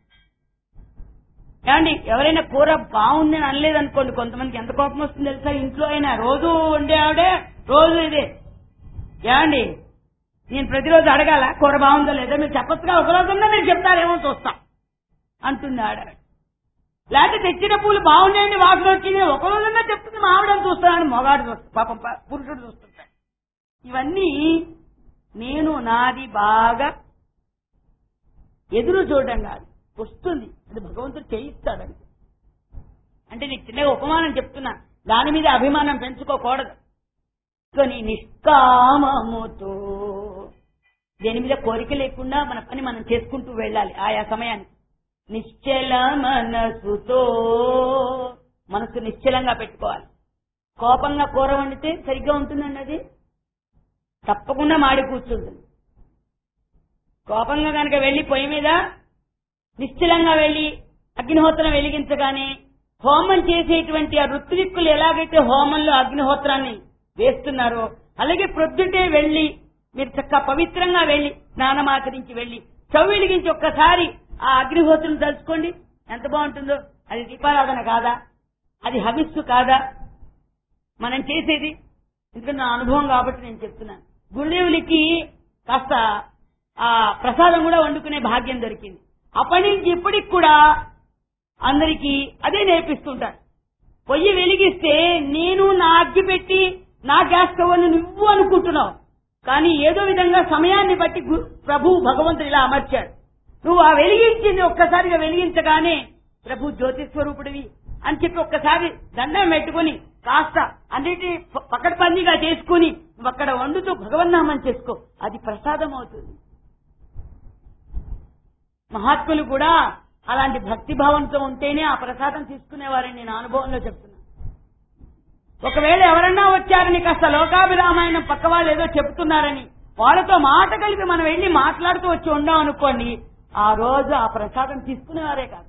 ఏమండి ఎవరైనా కూర బాగుంది అని అనలేదు అనుకోండి కొంతమందికి ఎంత కోపం వస్తుంది తెలుసా ఇంట్లో అయినా రోజు వండే ఆవిడే రోజు ఇదే ఏమండి నేను ప్రతిరోజు అడగాల కూర బాగుందో లేదో మీరు చెప్పొచ్చుగా ఒక రోజున్నా మీరు చెప్తారేమో చూస్తాం అంటుంది ఆడ లేకపోతే తెచ్చిన పూలు బాగున్నాయండి వాసన వచ్చింది ఒక రోజున్నా చెప్తుంది మా ఆవిడని చూస్తానని మొగాడు చూస్తాడు పాపం ప- పురుషుడు చూస్తుంటాడు ఇవన్నీ నేను నాది బాగా ఎదురు చూడడం కాదు వస్తుంది అది భగవంతుడు చేయిస్తాడని అంటే నీకు చిన్నగా ఉపమానం చెప్తున్నా దాని మీద అభిమానం పెంచుకోకూడదు కానీ నిష్కామముతో దేని మీద కోరిక లేకుండా మన పని మనం చేసుకుంటూ వెళ్ళాలి ఆయా సమయానికి నిశ్చల మనసుతో మనసు నిశ్చలంగా పెట్టుకోవాలి కోపంగా కూర వండితే సరిగ్గా ఉంటుందండి అది తప్పకుండా మాడి కూర్చుంటుంది కోపంగా కనుక వెళ్లి పొయ్యి మీద నిశ్చలంగా వెళ్లి అగ్నిహోత్రం వెలిగించగానే హోమం చేసేటువంటి ఆ ఋత్విక్కులు ఎలాగైతే హోమంలో అగ్నిహోత్రాన్ని వేస్తున్నారో అలాగే ప్రొద్దుటే వెళ్లి మీరు చక్కగా పవిత్రంగా వెళ్లి స్నానమాచరించి వెళ్లి చవి వెలిగించి ఒక్కసారి ఆ అగ్నిహోత్రం తలుచుకోండి ఎంత బాగుంటుందో అది దీపారాధన కాదా అది హవిస్సు కాదా మనం చేసేది ఎందుకంటే నా అనుభవం కాబట్టి నేను చెప్తున్నాను గురుదేవులకి కాస్త ఆ ప్రసాదం కూడా వండుకునే భాగ్యం దొరికింది అప్పటి నుంచి ఇప్పటికి కూడా అందరికీ అదే నేర్పిస్తుంటారు పొయ్యి వెలిగిస్తే నేను నా అగ్గి పెట్టి నా గ్యాస్ స్టవ్ అని నువ్వు అనుకుంటున్నావు కానీ ఏదో విధంగా సమయాన్ని బట్టి గు- ప్రభు భగవంతుడు ఇలా అమర్చాడు నువ్వు ఆ వెలిగించింది ఒక్కసారిగా వెలిగించగానే ప్రభు జ్యోతి స్వరూపుడివి అని చెప్పి ఒక్కసారి దండం పెట్టుకుని కాస్త అన్నిటి పకడ్బందీగా చేసుకుని నువ్వు అక్కడ వండుతూ భగవన్నామం చేసుకో అది ప్రసాదం అవుతుంది మహాత్ములు కూడా అలాంటి భక్తి భావంతో ఉంటేనే ఆ ప్రసాదం తీసుకునేవారని నేను అనుభవంలో చెప్తున్నాను ఒకవేళ ఎవరన్నా వచ్చారని కాస్త లోకాభిరామాయణం పక్క వాళ్ళు ఏదో చెప్తున్నారని వాళ్ళతో మాట కలిపి మనం వెళ్లి మాట్లాడుతూ వచ్చి ఉండాం అనుకోండి ఆ రోజు ఆ ప్రసాదం తీసుకునేవారే కాదు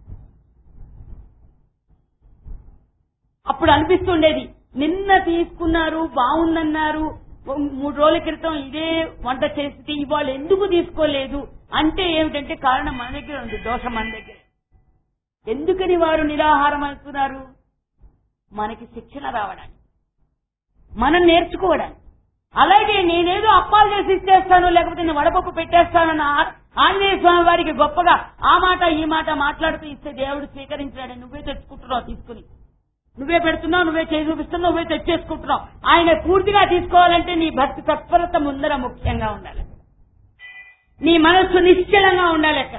అప్పుడు అనిపిస్తుండేది నిన్న తీసుకున్నారు బాగుందన్నారు ఓ మూడు రోజుల క్రితం ఇదే వంట చేస్తే ఇవాళ ఎందుకు తీసుకోలేదు అంటే ఏమిటంటే కారణం మన దగ్గర ఉంది దోషం మన దగ్గర ఎందుకని వారు నిరాహారం అవుతున్నారు మనకి శిక్షణ రావడానికి మనం నేర్చుకోవడానికి అలాగే నేనేదో అప్పాలు చేసి ఇచ్చేస్తాను లేకపోతే నేను వడపప్పు పెట్టేస్తానన్న ఆ- ఆంజనేయ స్వామి వారికి గొప్పగా ఆ మాట ఈ మాట మాట్లాడుతూ ఇస్తే దేవుడు స్వీకరించాడని నువ్వే తెచ్చుకుంటున్నావు తీసుకుని నువ్వే పెడుతున్నావు నువ్వే చేసి చూపిస్తున్నావు నువ్వే తెచ్చేసుకుంటున్నావు ఆయన పూర్తిగా తీసుకోవాలంటే నీ భక్తి తత్పరత ముందర ముఖ్యంగా ఉండాలి నీ మనస్సు నిశ్చలంగా ఉండాలి అక్కడ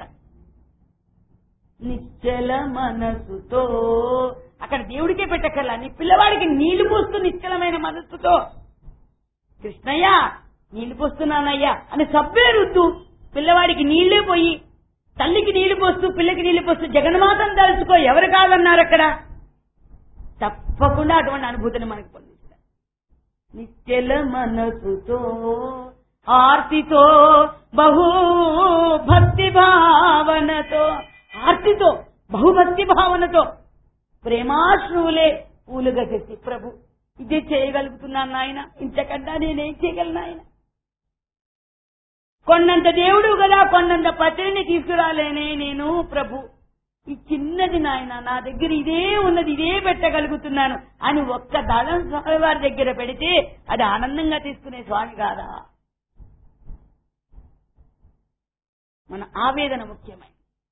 నిశ్చల మనసుతో అక్కడ దేవుడికే పెట్టకల్లా నీ పిల్లవాడికి నీళ్లు పోస్తూ నిశ్చలమైన మనస్సుతో కృష్ణయ్య నీళ్లు పోస్తున్నానయ్యా అని సబ్బే రుద్దు పిల్లవాడికి నీళ్లే పోయి తల్లికి నీళ్లు పోస్తూ పిల్లకి నీళ్లు పోస్తూ జగన్మాతను తలుచుకో ఎవరు కాదన్నారు అక్కడ తప్పకుండా అటువంటి అనుభూతిని మనకు పొందిస్తారు నిశ్చల మనసుతో ఆర్తితో బహు భక్తి భావనతో ఆర్తితో బహుభక్తి భావనతో ప్రేమాశ్రువులే పూలుగా తెచ్చి ప్రభు ఇదే చేయగలుగుతున్నాను నాయన ఇంతకన్నా నేనేం చేయగలను నాయన కొన్నంత దేవుడు కదా కొన్నంత పత్రిని తీసుకురాలేనే నేను ప్రభు ఈ చిన్నది నాయన నా దగ్గర ఇదే ఉన్నది ఇదే పెట్టగలుగుతున్నాను అని ఒక్క దళం స్వామి వారి దగ్గర పెడితే అది ఆనందంగా తీసుకునే స్వామి కాదా మన ఆవేదన ముఖ్యమైన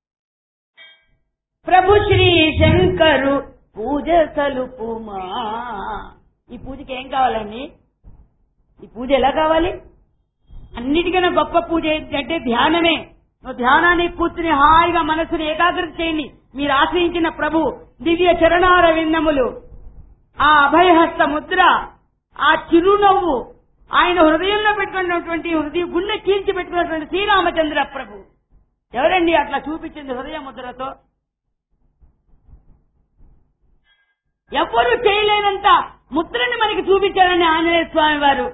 ప్రభు శ్రీ శంకరు పూజ సలుపుమా ఈ పూజకి ఏం కావాలండి ఈ పూజ ఎలా కావాలి అన్నిటికన్నా గొప్ప పూజ ఏంటంటే ధ్యానమే నువ్వు ధ్యానాన్ని కూర్చుని హాయిగా మనసుని ఏకాగ్రత చేయండి మీరు ఆశ్రయించిన ప్రభు దివ్య చరణార విన్నములు ఆ అభయహస్త ముద్ర ఆ చిరునవ్వు ఆయన హృదయంలో పెట్టుకున్నటువంటి హృదయ గుండె చీల్చి పెట్టుకున్నటువంటి శ్రీరామచంద్ర ప్రభు ఎవరండి అట్లా చూపించింది హృదయ ముద్రతో ఎవ్వరూ చేయలేనంత ముద్రని మనకి చూపించారని ఆంజనేయ స్వామి వారు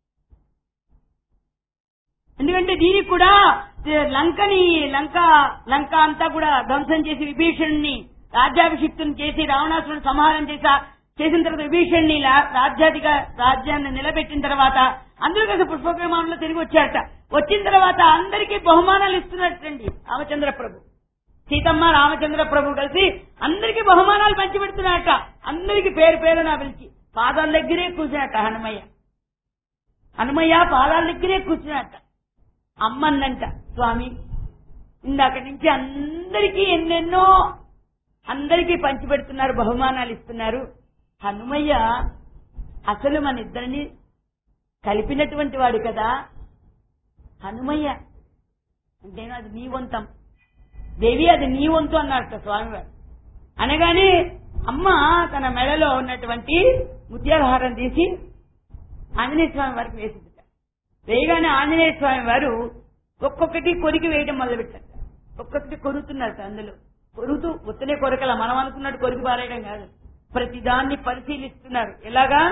ఎందుకంటే దీనికి కూడా లంకని లంక లంక అంతా కూడా ధ్వంసం చేసి విభీషణ్ణి రాజ్యాభిషిక్తుని చేసి రావణాసురుని సంహారం చేసా చేసిన తర్వాత విభీషణ్ణి లా- రాజ్యాధిక రాజ్యాన్ని నిలబెట్టిన తర్వాత అందరూ కలిసి పుష్పక విమానంలో తిరిగి వచ్చారట వచ్చిన తర్వాత అందరికీ బహుమానాలు ఇస్తున్నట్టండి రామచంద్ర ప్రభు సీతమ్మ రామచంద్ర ప్రభు కలిసి అందరికీ బహుమానాలు పంచిపెడుతున్నారట అందరికీ పేరు పేరు నా పిలిచి పాదాల దగ్గరే కూర్చున్నట్ట హనుమయ్య హనుమయ్య పాదాల దగ్గరే కూర్చున్నట్ట అమ్మందంట స్వామి ఇందాక నుంచి అందరికీ ఎన్నెన్నో అందరికీ పంచిపెడుతున్నారు బహుమానాలు ఇస్తున్నారు హనుమయ్య అసలు మన ఇద్దరిని కలిపినటువంటి వాడు కదా హనుమయ్య అంటే అది నీ వంతం దేవి అది నీ వంతు అన్నారట స్వామివారు అనగానే అమ్మ తన మెడలో ఉన్నటువంటి ముత్యాలహారం తీసి ఆంజనేయ స్వామి వారికి వేసిందట వేయగానే ఆంజనేయ స్వామి వారు ఒక్కొక్కటి కొరికి వేయడం మొదలుపెట్టారు ఒక్కొక్కటి కొరుకుతున్నారు అందులో కొరుకుతూ ఉత్తనే కొరకల మనం అనుకున్నట్టు కొరికి పారేయడం కాదు ప్రతిదాన్ని పరిశీలిస్తున్నారు ఎలాగా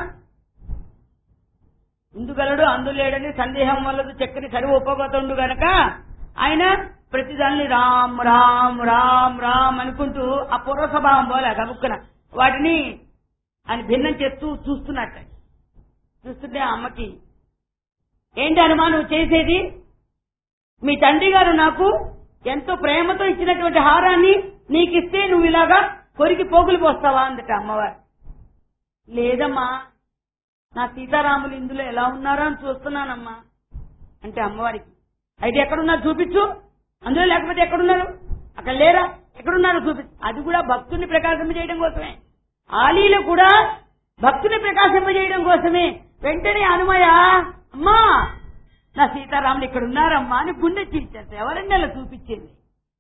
ఇందుగలడు అందులేడని సందేహం వల్ల చక్కని సరి ఒప్పబోతుండు గనక ఆయన ప్రతిదాన్ని రామ్ రామ్ రామ్ రామ్ అనుకుంటూ ఆ పూర్వ స్వభావం పోలే గబుక్కున వాటిని ఆయన భిన్నం చేస్తూ చూస్తున్నట్ట చూస్తుంటే ఆ అమ్మకి ఏంటి అనుమానం చేసేది మీ తండ్రి గారు నాకు ఎంతో ప్రేమతో ఇచ్చినటువంటి హారాన్ని నీకిస్తే నువ్వు ఇలాగా కొరికి పోగులు పోస్తావా అందట అమ్మవారు లేదమ్మా నా సీతారాములు ఇందులో ఎలా ఉన్నారో అని చూస్తున్నానమ్మా అంటే అమ్మవారికి అయితే ఎక్కడున్నారు చూపించు అందులో లేకపోతే ఎక్కడున్నారు అక్కడ లేరా ఎక్కడున్నారో చూపించు అది కూడా భక్తుని ప్రకాశింపజేయడం కోసమే ఆలీలు కూడా భక్తుని ప్రకాశింపజేయడం కోసమే వెంటనే అనుమయ అమ్మా నా సీతారాములు ఇక్కడ ఉన్నారమ్మా అని గుండె చీల్చారు ఎవరండి అలా చూపించింది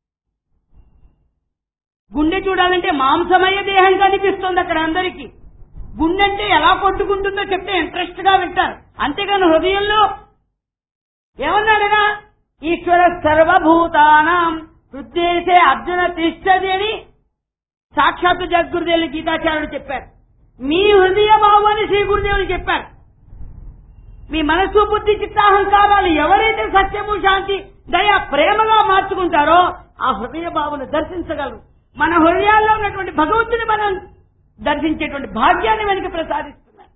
గుండె చూడాలంటే మాంసమయ దేహం కనిపిస్తుంది అక్కడ అందరికీ గుండె అంటే ఎలా కొట్టుకుంటుందో చెప్తే ఇంట్రెస్ట్ గా వింటారు అంతేగాని హృదయంలో ఏమన్నాడనా ఈశ్వర సర్వభూతానం హృదయసే అర్జున తిష్టది అని సాక్షాత్తు జగద్గురుదేవులు గీతాచార్యుడు చెప్పారు మీ హృదయ భావాన్ని శ్రీ గురుదేవులు చెప్పారు మీ మనస్సు బుద్ధి చిత్తాహంకారాలు ఎవరైతే సత్యము శాంతి దయ ప్రేమగా మార్చుకుంటారో ఆ హృదయ భావను దర్శించగలరు మన హృదయాల్లో ఉన్నటువంటి భగవంతుని మనం దర్శించేటువంటి భాగ్యాన్ని వెనుక ప్రసాదిస్తున్నారు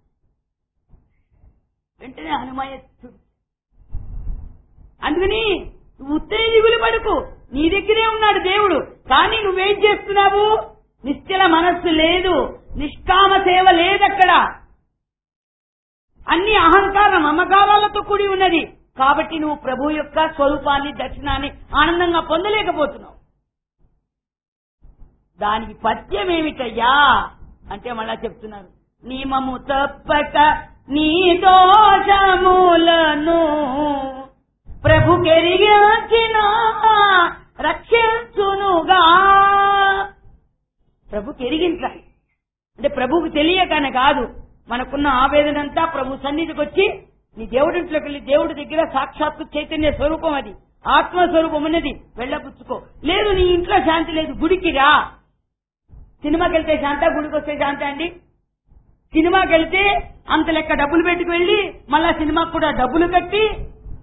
వెంటనే హనుమాయ చూ- అందుకని నువ్వు ఉత్తరే దిగులు పడుకు నీ దగ్గరే ఉన్నాడు దేవుడు కానీ నువ్వేం చేస్తున్నావు నిశ్చల మనస్సు లేదు నిష్కామ సేవ లేదక్కడ అన్ని అహంకార మమకారాలతో కూడి ఉన్నది కాబట్టి నువ్వు ప్రభు యొక్క స్వరూపాన్ని దర్శనాన్ని ఆనందంగా పొందలేకపోతున్నావు దానికి పద్యం ఏమిటయ్యా అంటే మళ్ళా చెప్తున్నారు నియమము తప్పక నీ దోషములను ప్రభు కెరిగిన రక్షించునుగా ప్రభు కెరిగించాలి అంటే ప్రభువుకి తెలియకనే కాదు మనకున్న ఆవేదనంతా ప్రభు సన్నిధికి వచ్చి నీ దేవుడింట్లోకి వెళ్ళి దేవుడి దగ్గర సాక్షాత్తు చైతన్య స్వరూపం అది ఆత్మ స్వరూపం ఉన్నది వెళ్ళబుచ్చుకో లేదు నీ ఇంట్లో శాంతి లేదు గుడికి రా సినిమాకి వెళ్తే శాంత గుడికి వస్తే శాంత అండి సినిమాకి వెళ్తే అంత లెక్క డబ్బులు పెట్టుకు వెళ్ళి మళ్ళా సినిమాకి కూడా డబ్బులు కట్టి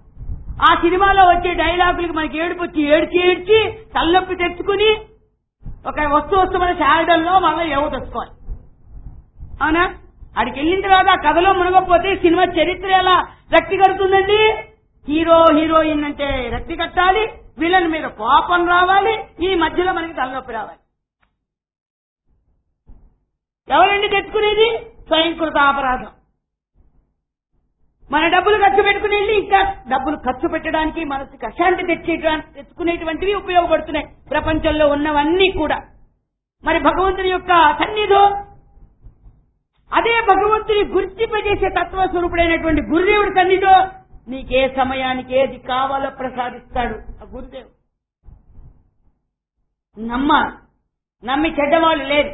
ఆ సినిమాలో వచ్చే డైలాగులకి మనకి ఏడుపు వచ్చి ఏడ్చి ఏడ్చి తలనొప్పి తెచ్చుకుని ఒక వస్తువు వస్తూ మన శారడంలో మళ్ళీ ఏవో తెచ్చుకోవాలి అవునా అడికి వెళ్ళిన తర్వాత ఆ కథలో మునగపోతే సినిమా చరిత్ర ఎలా రక్తి కడుతుందండి హీరో హీరోయిన్ అంటే రక్తి కట్టాలి వీళ్ళని మీద కోపం రావాలి ఈ మధ్యలో మనకి తలనొప్పి రావాలి ఎవరండి తెచ్చుకునేది స్వయంకృత అపరాధం మన డబ్బులు ఖర్చు పెట్టుకుని వెళ్ళి ఇంకా డబ్బులు ఖర్చు పెట్టడానికి మనసుకి అశాంతి తెచ్చేటువంటి తెచ్చుకునేటువంటివి ఉపయోగపడుతున్నాయి ప్రపంచంలో ఉన్నవన్నీ కూడా మరి భగవంతుని యొక్క సన్నిధో అదే భగవంతుని గుర్తింపజేసే తత్వస్వరూపుడైనటువంటి గురుదేవుడి సన్నిధో నీకే సమయానికి ఏది కావాలో ప్రసాదిస్తాడు ఆ గురుదేవుడు నమ్మాలి నమ్మి చెడ్డవాళ్ళు లేరు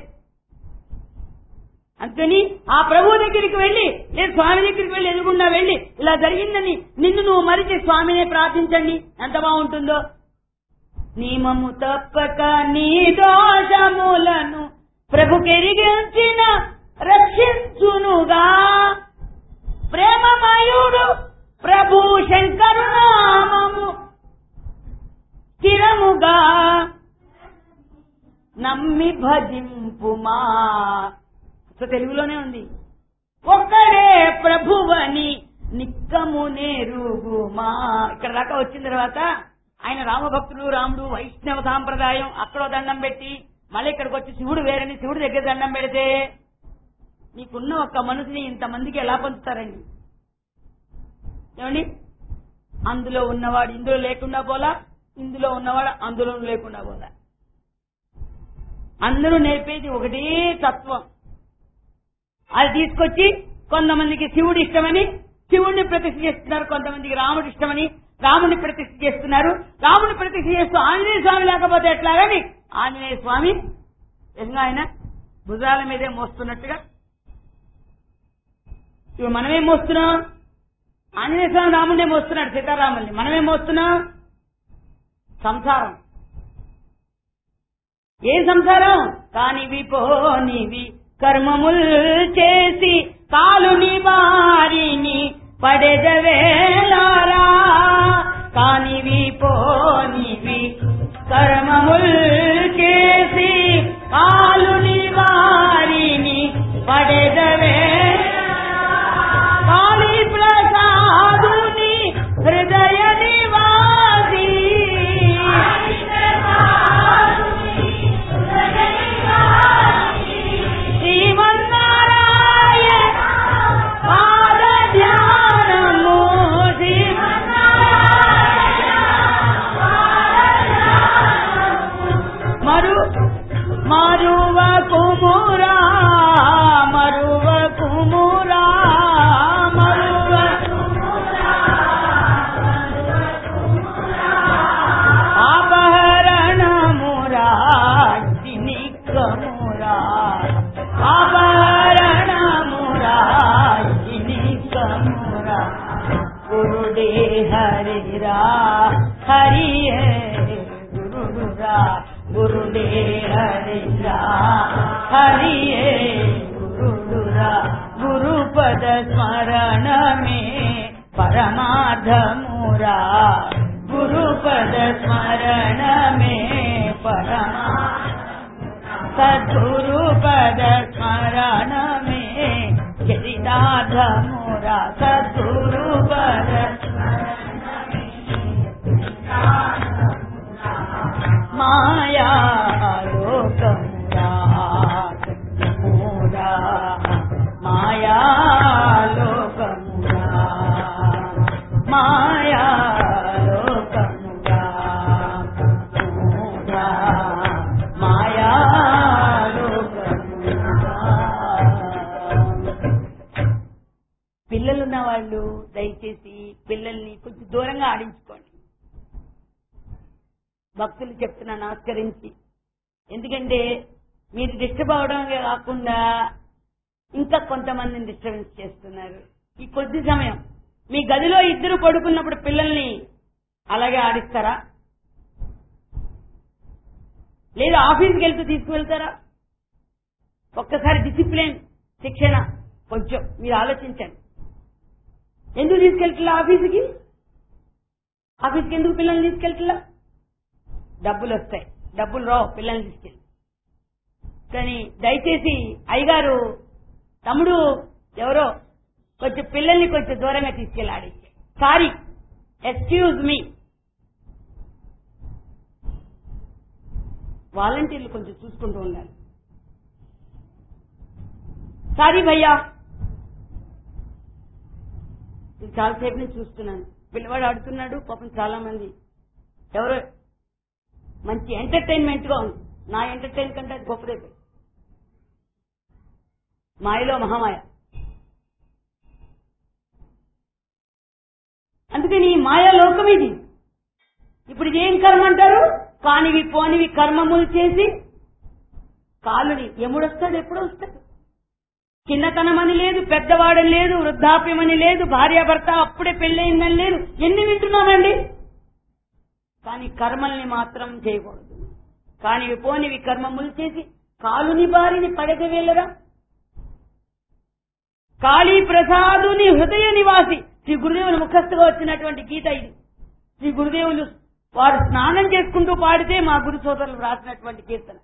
అందుకని ఆ ప్రభు దగ్గరికి వెళ్ళి లేదు స్వామి దగ్గరికి వెళ్ళి ఎదుగుండా వెళ్ళి ఇలా జరిగిందని నిన్ను నువ్వు మరిచి స్వామినే ప్రార్థించండి ఎంత బాగుంటుందో నియమము తప్పక నీ దోషములను ప్రభు కెరిగించిన రక్షించునుగా ప్రేమమయుడు ప్రభు శంకరునామము స్థిరముగా నమ్మి భజింపుమా అసలు తెలుగులోనే ఉంది ఒక్కడే ప్రభువని నిక్కము నేరుగుమా ఇక్కడ దాకా వచ్చిన తర్వాత ఆయన రామభక్తుడు రాముడు వైష్ణవ సాంప్రదాయం అక్కడో దండం పెట్టి మళ్ళీ ఇక్కడికి వచ్చి శివుడు వేరని శివుడి దగ్గర దండం పెడితే నీకున్న ఒక్క మనసుని ఇంతమందికి ఎలా పంచుతారండి ఏమండి అందులో ఉన్నవాడు ఇందులో లేకుండా పోలా ఇందులో ఉన్నవాడు అందులో లేకుండా పోలా అందరూ నేర్పేది ఒకటే తత్వం అది తీసుకొచ్చి కొంతమందికి శివుడు ఇష్టమని శివుడిని ప్రతిష్ఠ చేస్తున్నారు కొంతమందికి రాముడు ఇష్టమని రాముడిని ప్రతిష్ఠ చేస్తున్నారు రాముడిని ప్రతిష్ఠ చేస్తూ ఆంజనేయ స్వామి లేకపోతే ఎట్లాగని ఆంజనేయ స్వామి నిజంగా ఆయన భుజాల మీదే మోస్తున్నట్టుగా ఇప్పుడు మనమేం మోస్తున్నాం ఆంజనేయ స్వామి రాముడినే మోస్తున్నాడు సీతారాముల్ని మనమేం మోస్తున్నాం సంసారం ఏ సంసారం కానివి పోనివి కర్మముల్ చేసి కాలుని వారిని పడెదవేలారా కానివి పోనివి కర్మముల్ చేసి కాలుని వారిని పడెదవే కాళీ ప్రసాదుని హృదయ నివాసి శ్రీమన్నారాయణ పాద ధ్యానము మరు మరువ కుమురా మరువ కుమురా మరువ అపహరణమురా నిక్కమురా అపహరణమురా నిక్కమురా గురుడే హరిరా హరియే గురుడురా గురుడే హరిరా హరియే గురుడురా గురుపద స్మరణమే పరమార్థమురా గురుపద స్మరణమే పరమా సద్గురుపద స్మరణమే చరితాధమురా సద్గురుపద మాయా లోకమురా మూరా మాయా లోకమురా మాయా లోకమురా మూరా మాయా లోకమురా పిల్లలున్న వాళ్ళు దయచేసి పిల్లల్ని కొంచెం దూరంగా ఆడించుకోండి భక్తులు చెప్తున్నా నమస్కరించి ఎందుకంటే మీరు డిస్టర్బ్ అవడమే కాకుండా ఇంకా కొంతమందిని డిస్టర్బెన్స్ చేస్తున్నారు ఈ కొద్ది సమయం మీ గదిలో ఇద్దరు పడుకున్నప్పుడు పిల్లల్ని అలాగే ఆడిస్తారా లేదా ఆఫీస్కి వెళ్తూ తీసుకువెళ్తారా ఒక్కసారి డిసిప్లిన్ శిక్షణ కొంచెం మీరు ఆలోచించండి ఎందుకు తీసుకెళ్తలే ఆఫీస్కి ఆఫీస్కి ఎందుకు పిల్లల్ని తీసుకెళ్తలా డబ్బులు వస్తాయి డబ్బులు రావు పిల్లల్ని తీసుకెళ్ళి కానీ దయచేసి అయ్యగారు తమ్ముడు ఎవరో కొంచెం పిల్లల్ని కొంచెం దూరంగా తీసుకెళ్ళాడు సారీ ఎక్స్క్యూజ్ మీ వాలంటీర్లు కొంచెం చూసుకుంటూ ఉండాలి సారీ భయ్యా నేను చాలాసేపు నుంచి చూస్తున్నాను పిల్లవాడు ఆడుతున్నాడు పాపం చాలా మంది ఎవరో మంచి ఎంటర్టైన్మెంట్ గా ఉంది నా ఎంటర్టైన్ కంటే అది గొప్పదే మాయలో మహామాయ అందుకని ఈ మాయా లోకం ఇది ఇప్పుడు ఇది ఏం కర్మ అంటారు కానివి పోనివి కర్మములు చేసి కాలుని ఎముడొస్తాడు ఎప్పుడు వస్తాడు చిన్నతనమని లేదు పెద్దవాడని లేదు వృద్ధాప్యమని లేదు భార్యాభర్త అప్పుడే పెళ్ళయిందని లేదు ఎన్ని వింటున్నామండి కానీ కర్మల్ని మాత్రం చేయకూడదు కానివి పోనివి కర్మములు చేసి కాలుని బారిని పడగవేలరా కాళీ ప్రసాదుని హృదయ నివాసి శ్రీ గురుదేవుని ముఖస్థుగా వచ్చినటువంటి గీత ఇది శ్రీ గురుదేవులు వారు స్నానం చేసుకుంటూ పాడితే మా గురు సోదరులు రాసినటువంటి కీర్తన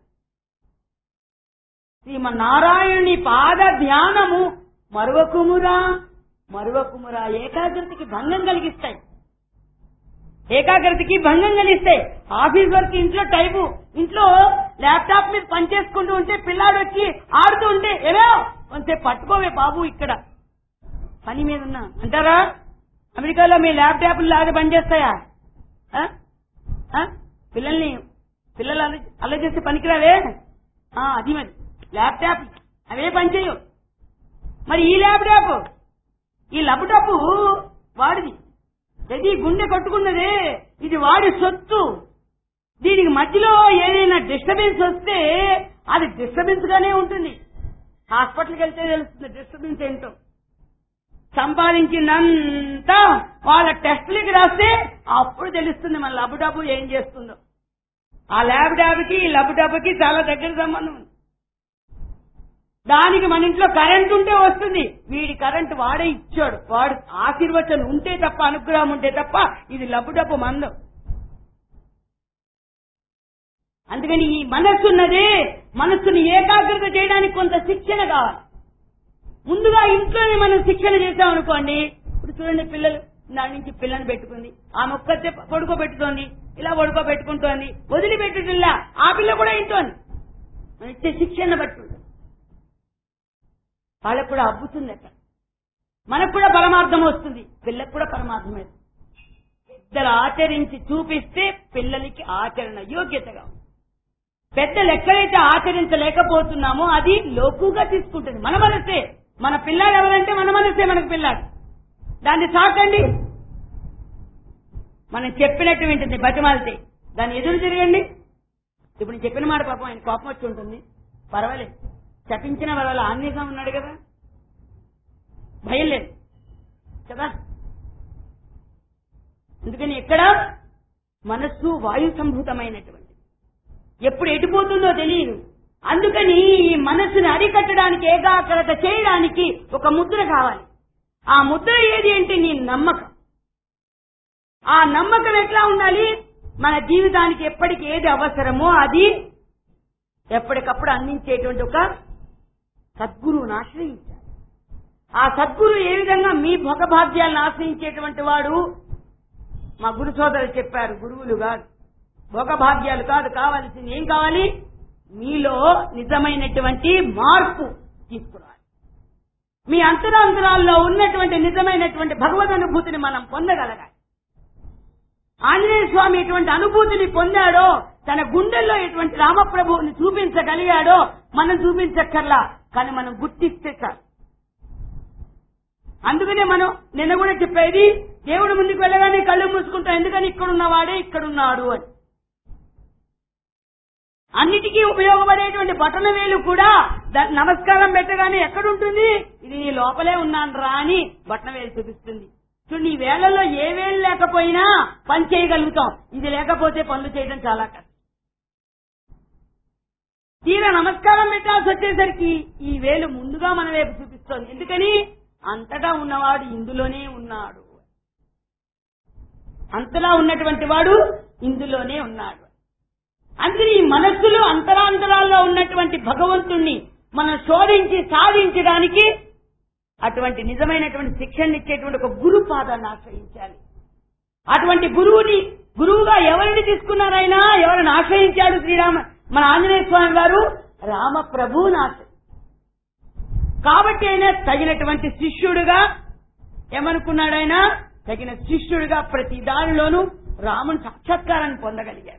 శ్రీమన్నారాయణుని పాద ధ్యానము మరువకుమురా మరువకుమురా ఏకాగ్రతకి భంగం కలిగిస్తాయి ఏకాగ్రతకి భంగం కలిగిస్తాయి ఆఫీస్ వర్క్ ఇంట్లో టైపు ఇంట్లో ల్యాప్టాప్ మీద పనిచేసుకుంటూ ఉంటే పిల్లాడు వచ్చి ఆడుతూ ఉంటే ఏమో కొంచెం పట్టుకోవే బాబు ఇక్కడ పని మీద ఉన్నా అంటారా అమెరికాలో మీ ల్యాప్టాప్లు లాగా పనిచేస్తాయా ఆ? ఆ? పిల్లల్ని పిల్లలు అల్ల అల్ల చేస్తే పనికిరావే ఆ, అది మరి ల్యాప్టాప్ అవే పనిచేయవు మరి ఈ ల్యాప్టాప్ ఈ ల్యాప్టాప్ వాడిది ఇది గుండె కొట్టుకున్నదే ఇది వాడి సొత్తు దీనికి మధ్యలో ఏదైనా డిస్టర్బెన్స్ వస్తే అది డిస్టర్బెన్స్ గానే ఉంటుంది హాస్పిటల్కి వెళ్తే తెలుస్తుంది డిస్టర్బెన్స్ ఏంటో సంపాదించిందంతా వాళ్ళ టెస్టులకి రాస్తే అప్పుడు తెలుస్తుంది మన లబు డబ్బు ఏం చేస్తుందో ఆ ల్యాబ్ డాబ్కి ఈ లబు డబ్బుకి చాలా దగ్గర సంబంధం ఉంది దానికి మన ఇంట్లో కరెంట్ ఉంటే వస్తుంది వీడి కరెంట్ వాడే ఇచ్చాడు వాడు ఆశీర్వచనం ఉంటే తప్ప అనుగ్రహం ఉంటే తప్ప ఇది లబ్బు డబ్బు మందం అందుకని ఈ మనస్సు ఉన్నదే మనస్సుని ఏకాగ్రత చేయడానికి కొంత శిక్షణ కావాలి ముందుగా ఇంట్లోనే మనం శిక్షణ చేసాం అనుకోండి ఇప్పుడు చూడండి పిల్లలు దాని నుంచి పిల్లని పెట్టుకుంది ఆ మొక్కతే పడుకోబెట్టుతోంది ఇలా పడుకోబెట్టుకుంటోంది వదిలిపెట్టుటిల్లా ఆ పిల్ల కూడా ఇంటోంది మనం ఇచ్చే శిక్షణ బట్టి ఉంటుంది. వాళ్ళకు కూడా అబ్బుతుంది అక్కడ మనకు కూడా పరమార్థం వస్తుంది పిల్లకు కూడా పరమార్థమే పెద్దలు ఆచరించి చూపిస్తే పిల్లలకి ఆచరణ యోగ్యతగా ఉంది పెద్దలు ఎక్కడైతే ఆచరించలేకపోతున్నామో అది లోకుగా తీసుకుంటుంది మన మనసే మన పిల్లాడు ఎవరంటే మన మనసే మనకు పిల్లాడు దాన్ని సాకండి మనం చెప్పినట్టు వింటుంది బతిమాలితే దాన్ని ఎదురు తిరగండి ఇప్పుడు నేను చెప్పిన మాట పాపం ఆయన కోపం వచ్చి ఉంటుంది పర్వాలేదు శపించిన వాళ్ళ ఆన్మీకం ఉన్నాడు కదా భయం లేదు కదా అందుకని ఎక్కడ మనస్సు వాయు సంభూతమైనటువంటి ఎప్పుడు ఎటుపోతుందో తెలియదు అందుకని ఈ మనస్సుని అరికట్టడానికి ఏకాగ్రత చేయడానికి ఒక ముద్ర కావాలి ఆ ముద్ర ఏది అంటే నీ నమ్మకం ఆ నమ్మకం ఎట్లా ఉండాలి మన జీవితానికి ఎప్పటికి ఏది అవసరమో అది ఎప్పటికప్పుడు అందించేటువంటి ఒక సద్గురువుని ఆశ్రయించాలి ఆ సద్గురు ఏ విధంగా మీ భోగభాగ్యాలను ఆశ్రయించేటువంటి వాడు మా గురు సోదరులు చెప్పారు గురువులు కాదు భోగభాగ్యాలు కాదు కావాల్సింది ఏం కావాలి మీలో నిజమైనటువంటి మార్పు తీసుకురావాలి మీ అంతరాంతరాల్లో ఉన్నటువంటి నిజమైనటువంటి భగవద్ అనుభూతిని మనం పొందగలగాలి ఆంజనేయ స్వామి ఎటువంటి అనుభూతిని పొందాడో తన గుండెల్లో ఎటువంటి రామప్రభువుని చూపించగలిగాడో మనం చూపించక్కర్లా కానీ మనం గుర్తిస్తే చాలు అందుకనే మనం నిన్న కూడా చెప్పేది దేవుడు ముందుకు వెళ్ళగానే కళ్ళు మూసుకుంటాం ఎందుకని ఇక్కడున్న వాడే ఇక్కడున్నాడు అని అన్నిటికీ ఉపయోగపడేటువంటి బటన వేలు కూడా దా- నమస్కారం పెట్టగానే ఎక్కడుంటుంది ఇది నీ లోపలే ఉన్నాను రా అని బటన వేలు చూపిస్తుంది చూడు నీ వేళల్లో ఏ వేలు లేకపోయినా పని చేయగలుగుతాం ఇది లేకపోతే పనులు చేయడం చాలా కష్టం తీరా నమస్కారం పెట్టాల్సి వచ్చేసరికి ఈ వేలు ముందుగా మన వైపు చూపిస్తోంది ఎందుకని అంతటా ఉన్నవాడు ఇందులోనే ఉన్నాడు అంతలా ఉన్నటువంటి వాడు ఇందులోనే ఉన్నాడు అందుకని ఈ మనస్సులో అంతరాంతరాల్లో ఉన్నటువంటి భగవంతుణ్ణి మనం శోధించి సాధించడానికి అటువంటి నిజమైనటువంటి శిక్షణ ఇచ్చేటువంటి ఒక గురు పాదాన్ని ఆశ్రయించాలి అటువంటి గురువుని గురువుగా ఎవరిని తీసుకున్నారైనా ఎవరిని ఆశ్రయించాడు శ్రీరామ మన ఆంజనేయ స్వామి గారు రామ ప్రభువుని ఆశ్రయించారు కాబట్టి ఆయన తగినటువంటి శిష్యుడుగా ఏమనుకున్నాడైనా తగిన శిష్యుడిగా ప్రతి దానిలోనూ రాముని సాక్షాత్కారాన్ని పొందగలిగాడు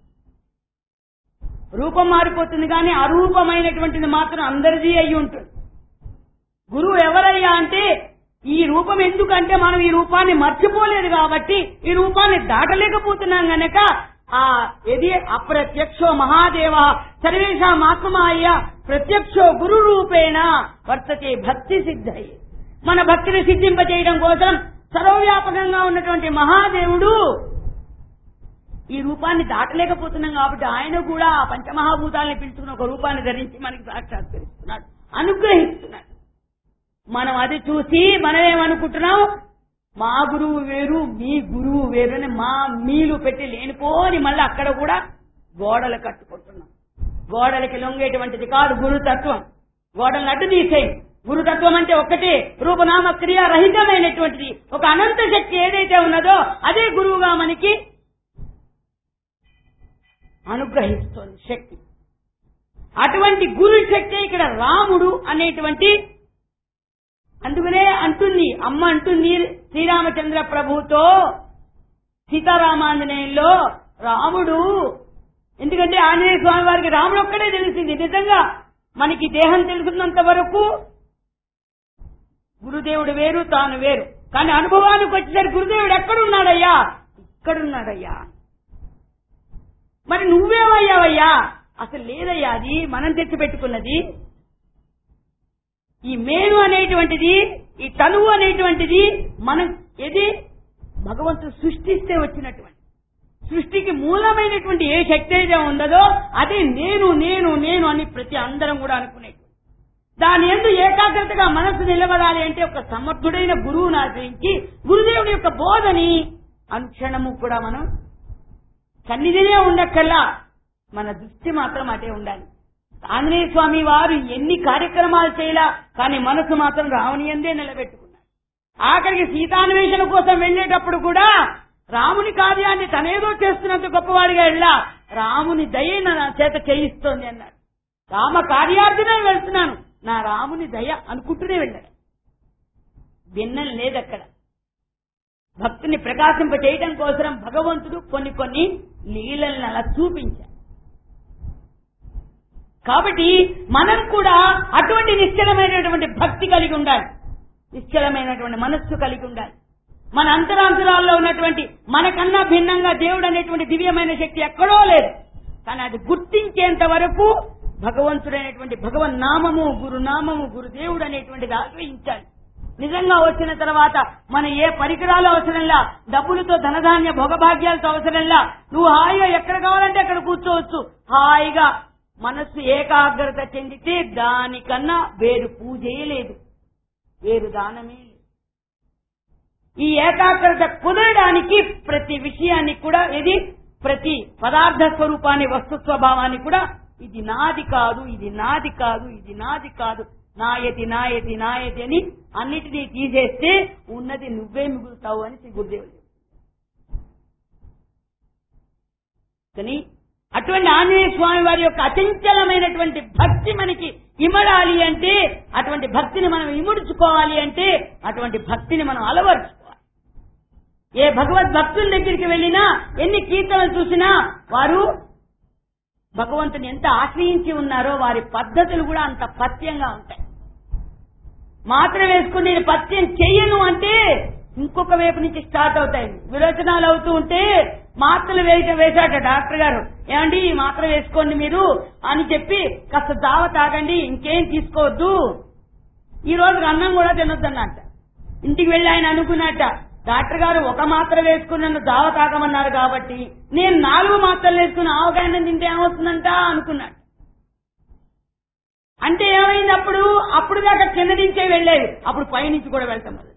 రూపం మారిపోతుంది కానీ అరూపమైనటువంటిది మాత్రం అందరిది అయి ఉంటుంది గురువు ఎవరయ్యా అంటే ఈ రూపం ఎందుకంటే మనం ఈ రూపాన్ని మర్చిపోలేదు కాబట్టి ఈ రూపాన్ని దాటలేకపోతున్నాం గనక ఆ ఇది అప్రత్యక్షో మహాదేవ సర్వేషాం ఆత్మాయ ప్రత్యక్షో గురు రూపేణ వర్తతే భక్తి సిద్ధయి మన భక్తిని సిద్ధింపజేయడం కోసం సర్వవ్యాపకంగా ఉన్నటువంటి మహాదేవుడు ఈ రూపాన్ని దాటలేకపోతున్నాం కాబట్టి ఆయన కూడా ఆ పంచమహాభూతాలని పిలుచుకుని ఒక రూపాన్ని ధరించి మనకి సాక్షాత్కరిస్తున్నాడు అనుగ్రహిస్తున్నాడు మనం అది చూసి మనం ఏమనుకుంటున్నాం మా గురువు వేరు మీ గురువు వేరు అని మా మీలు పెట్టి లేనిపోని మళ్ళీ అక్కడ కూడా గోడలు కట్టుకుంటున్నాం గోడలకి లొంగేటువంటిది కాదు గురుతత్వం గోడలను అడ్డు తీసేయి గురుతత్వం అంటే ఒక్కటే రూపనామ క్రియా రహితమైనటువంటిది ఒక అనంత శక్తి ఏదైతే ఉన్నదో అదే గురువుగా మనకి అనుగ్రహిస్తుంది శక్తి అటువంటి గురు శక్తి ఇక్కడ రాముడు అనేటువంటి అందుకనే అంటుంది అమ్మ అంటుంది శ్రీరామచంద్ర ప్రభుతో సీతారామాంజనేయుల్లో రాముడు ఎందుకంటే ఆంజనేయ స్వామి వారికి రాముడు ఒక్కడే తెలిసింది నిజంగా మనకి దేహం తెలుసున్నంత వరకు గురుదేవుడు వేరు తాను వేరు కానీ అనుభవానికి వచ్చేసరికి గురుదేవుడు ఎక్కడున్నాడయ్యా ఇక్కడున్నాడయ్యా మరి నువ్వేమయ్యావయ్యా అసలు లేదయ్యా అది మనం తెచ్చిపెట్టుకున్నది ఈ మేను అనేటువంటిది ఈ తనువు అనేటువంటిది మనం ఏది భగవంతుడు సృష్టిస్తే వచ్చినటువంటి సృష్టికి మూలమైనటువంటి ఏ శక్తి అయితే ఉన్నదో అదే నేను నేను నేను అని ప్రతి అందరం కూడా అనుకునేది దాని ఎందు ఏకాగ్రతగా మనసు నిలబడాలి అంటే ఒక సమర్థుడైన గురువును ఆశ్రయించి గురుదేవుని యొక్క బోధని అనుక్షణము కూడా మనం సన్నిధినే ఉండక్కల్లా మన దృష్టి మాత్రం అటే ఉండాలి ఆంజనేయ స్వామి వారు ఎన్ని కార్యక్రమాలు చేయలా కానీ మనసు మాత్రం రాముని ఎందే నిలబెట్టుకున్నారు ఆఖరికి సీతాన్వేషణ కోసం వెళ్లేటప్పుడు కూడా రాముని కార్యాన్ని తనేదో చేస్తున్నంత గొప్పవాడిగా వెళ్ళా రాముని దయ నా చేత చేయిస్తోంది అన్నాడు రామ కార్యార్థినే వెళ్తున్నాను నా రాముని దయ అనుకుంటూనే వెళ్ళాడు భిన్నం లేదక్కడ భక్తుని ప్రకాశింప చేయడం కోసం భగవంతుడు కొన్ని కొన్ని లీలల్ని అలా చూపించాడు కాబట్టి మనం కూడా అటువంటి నిశ్చలమైనటువంటి భక్తి కలిగి ఉండాలి నిశ్చలమైనటువంటి మనస్సు కలిగి ఉండాలి మన అంతరాంతరాల్లో ఉన్నటువంటి మనకన్నా భిన్నంగా దేవుడు అనేటువంటి దివ్యమైన శక్తి ఎక్కడో లేదు కానీ అది గుర్తించేంత వరకు భగవంతుడైనటువంటి భగవన్ నామము గురునామము గురుదేవుడు అనేటువంటిది ఆశ్రయించాలి నిజంగా వచ్చిన తర్వాత మన ఏ పరికరాలు అవసరంలా డబ్బులతో ధనధాన్య భోగభాగ్యాలతో అవసరంలా నువ్వు హాయిగా ఎక్కడ కావాలంటే అక్కడ కూర్చోవచ్చు హాయిగా మనస్సు ఏకాగ్రత చెందితే దానికన్నా వేరు పూజే లేదు వేరు దానమే లేదు ఈ ఏకాగ్రత కుదరడానికి ప్రతి విషయాన్ని కూడా ఇది ప్రతి పదార్థ స్వరూపాన్ని వస్తు స్వభావాన్ని కూడా ఇది నాది కాదు ఇది నాది కాదు ఇది నాది కాదు నాయతి నాయతి నాయతి అని అన్నిటినీ తీసేస్తే ఉన్నది నువ్వే మిగులుతావు అని శ్రీ గురుదేవుడు చెప్తారు. కానీ అటువంటి ఆంజనేయ స్వామి వారి యొక్క అచంచలమైనటువంటి భక్తి మనకి ఇమడాలి అంటే అటువంటి భక్తిని మనం ఇముడుచుకోవాలి అంటే అటువంటి భక్తిని మనం అలవరుచుకోవాలి ఏ భగవద్ భక్తుల దగ్గరికి వెళ్ళినా ఎన్ని కీర్తనలు చూసినా వారు భగవంతుని ఎంత ఆశ్రయించి ఉన్నారో వారి పద్ధతులు కూడా అంత పథ్యంగా ఉంటాయి మాత్ర వేసుకుని నేను పథ్యం చెయ్యను అంటే ఇంకొక వైపు నుంచి స్టార్ట్ అవుతాయి విరోచనాలు అవుతూ ఉంటే మాత్రలు వేస వేశాట డాక్టర్ గారు ఏమండి ఈ మాత్ర వేసుకోండి మీరు అని చెప్పి కాస్త దావ తాగండి ఇంకేం తీసుకోవద్దు ఈ రోజు అన్నం కూడా తినొద్దన్నట్ట ఇంటికి వెళ్ళి ఆయన అనుకున్నట్ట డాక్టర్ గారు ఒక మాత్ర వేసుకుని నన్ను దావ తాగమన్నారు కాబట్టి నేను నాలుగు మాత్రలు వేసుకుని ఆవకాయ తింటే ఏమవుతుందంట అనుకున్నాడు అంటే ఏమైంది అప్పుడు అప్పుడు దాకా కింద నుంచే వెళ్ళేది అప్పుడు పైనుంచి కూడా వెళ్తాం మొదలు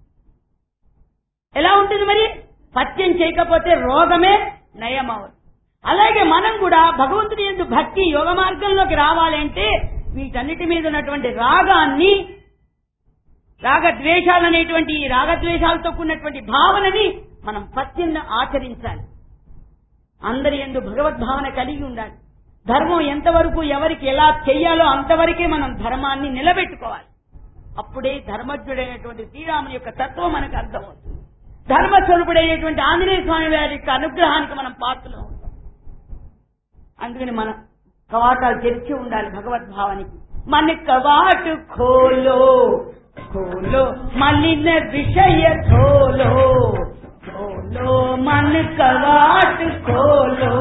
ఎలా ఉంటుంది మరి పత్యం చేయకపోతే రోగమే నయం అవ్వదు అలాగే మనం కూడా భగవంతుని ఎందు భక్తి యోగ మార్గంలోకి రావాలంటే వీటన్నిటి మీద ఉన్నటువంటి రాగాన్ని రాగద్వేషాలు అనేటువంటి ఈ రాగద్వేషాలతో కూడినటువంటి భావనని మనం పత్యంగా ఆచరించాలి అందరి ఎందు భగవద్భావన కలిగి ఉండాలి ధర్మం ఎంతవరకు ఎవరికి ఎలా చెయ్యాలో అంతవరకే మనం ధర్మాన్ని నిలబెట్టుకోవాలి అప్పుడే ధర్మజ్ఞుడైనటువంటి శ్రీరాముని యొక్క తత్వం మనకు అర్థమవుతుంది ధర్మస్వరూపుడైనటువంటి ఆంజనేయ స్వామి వారి యొక్క అనుగ్రహానికి మనం పాత్రలు అవుతాం అందుకని మనం కవాటాలు తెరిచి ఉండాలి భగవద్భావానికి మన కవాటు ఖోలో ఖోలో మలిన విషయ ధోలో ఖోలో మన కవాటు ఖోలో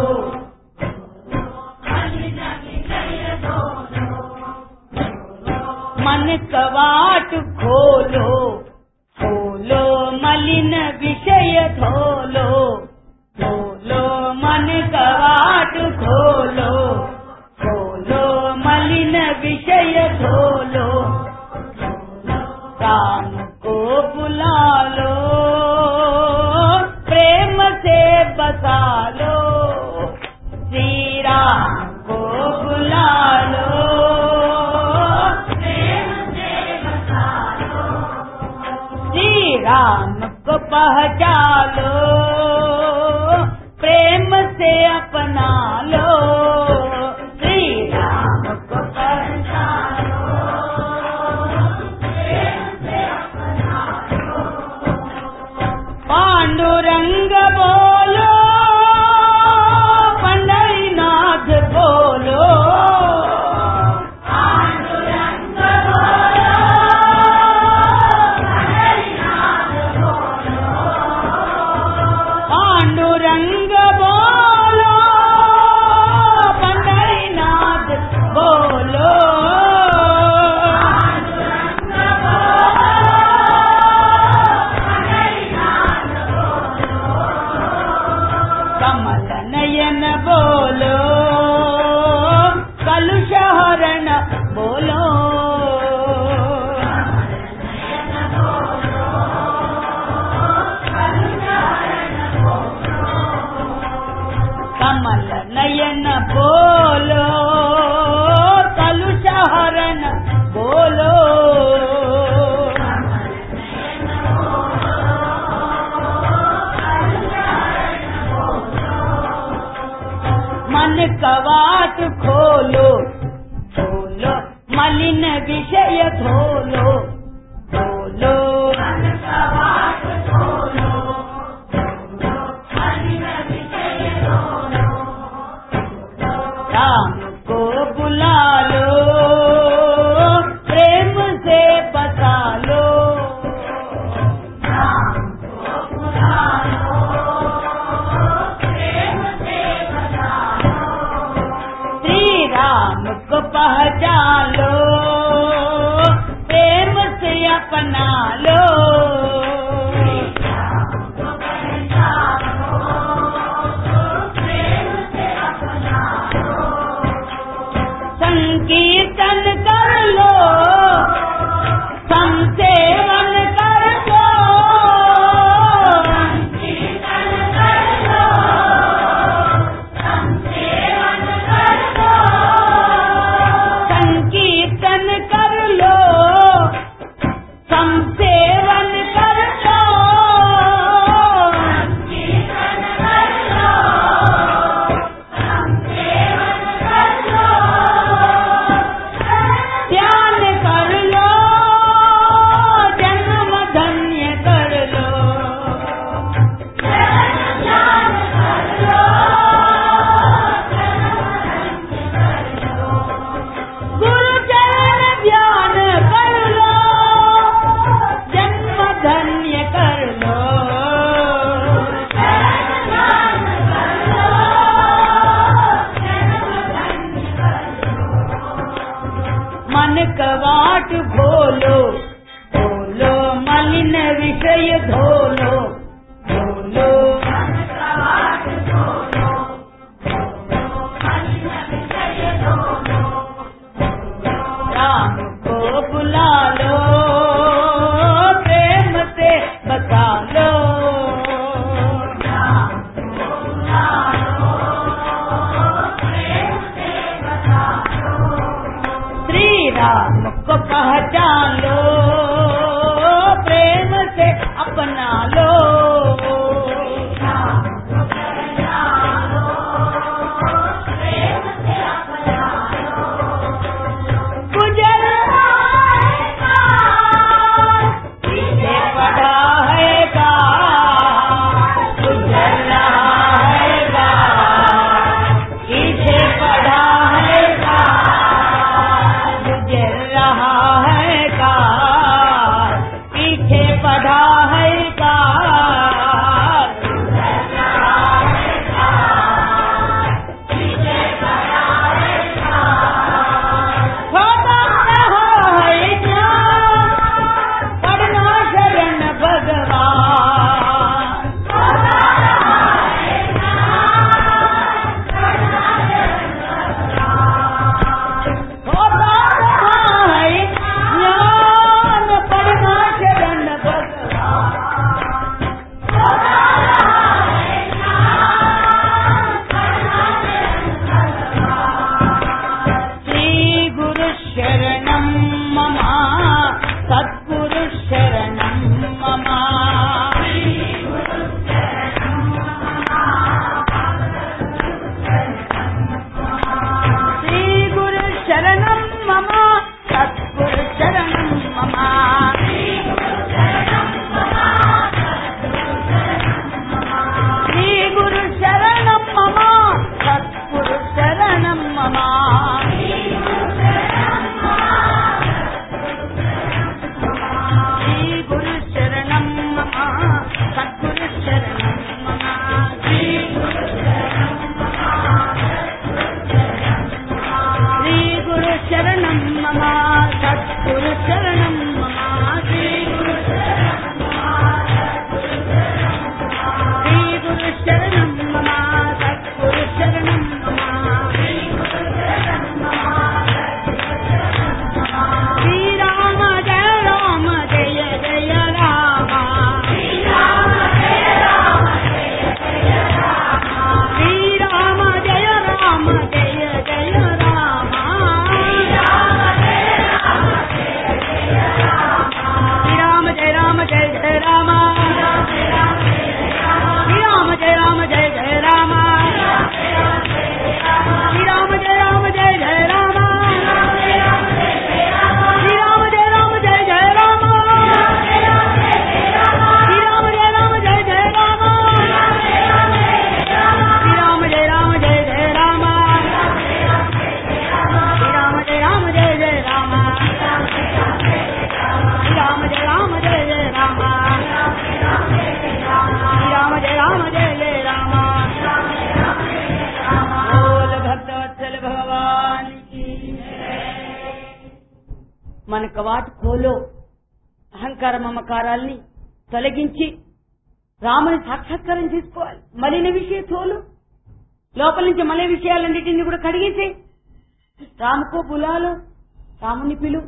मन कवाट खोलो खोलो मलिन विषय धोलो खोलो मन कवाट खोलो खोलो मलिन विषय धोलो राम को बुला लो प्रेम से बसा लो श्री राम को बुला लो श्री राम को पहचानो प्रेम से अपना लो श्री राम को पहचानो पांडुरंग बोलो पंडरीनाथ बोलो पांडुरंग पांडुरंग बोलो पंडरीनाथ बोलो कमल नयन बोलो कलुष हरण बोलो कमल नयन बोलो कलुष हरण बोलो मन कवाट खोलो खोलो मलिन विषय धोलो धोलो मन कवाट खोलो राम को बुला लो प्रेम से बसा लो राम को बुला लो प्रेम से बसा लो श्री राम को पहचान लो प्रेम మనకు వాటి కోలో అహంకార మమకారాల్ని తొలగించి రాముని సాక్షాత్కారం చేసుకోవాలి మలిన విషయ తోలు లోపల నుంచి మలే విషయాలన్నిటిని కూడా కడిగేసే రాముకో బులాలో రాముని పిలు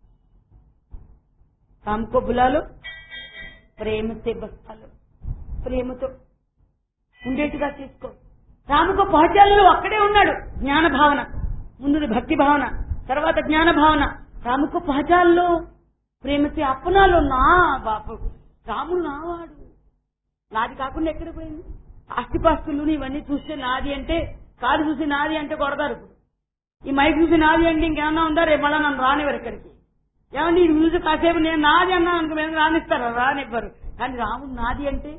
రాముకో బులాలో ప్రేమతే బస్తాలు ప్రేమతో ఉండేట్టుగా చేసుకో రాముకో పహచాలలో అక్కడే ఉన్నాడు జ్ఞాన భావన ముందు భక్తి భావన తర్వాత జ్ఞాన భావన రాముకో పహచాల్లో ప్రేమతే అప్పనాలో నా బాపు రాముడు నావాడు నాది కాకుండా ఎక్కడ పోయింది ఆస్తిపాస్తులు ఇవన్నీ చూస్తే నాది అంటే కారు చూసి నాది అంటే కొడతారు ఇప్పుడు ఈ మైక్ చూసి నాది అంటే ఇంకేమన్నా ఉందా రేపు మళ్ళా నన్ను రానివ్వరు ఇక్కడికి ఏమండి ఇది చూసి కాసేపు నేను నాది అన్నా అనుకో మేము రానిస్తారు రానివ్వరు కానీ రాముడు నాది అంటే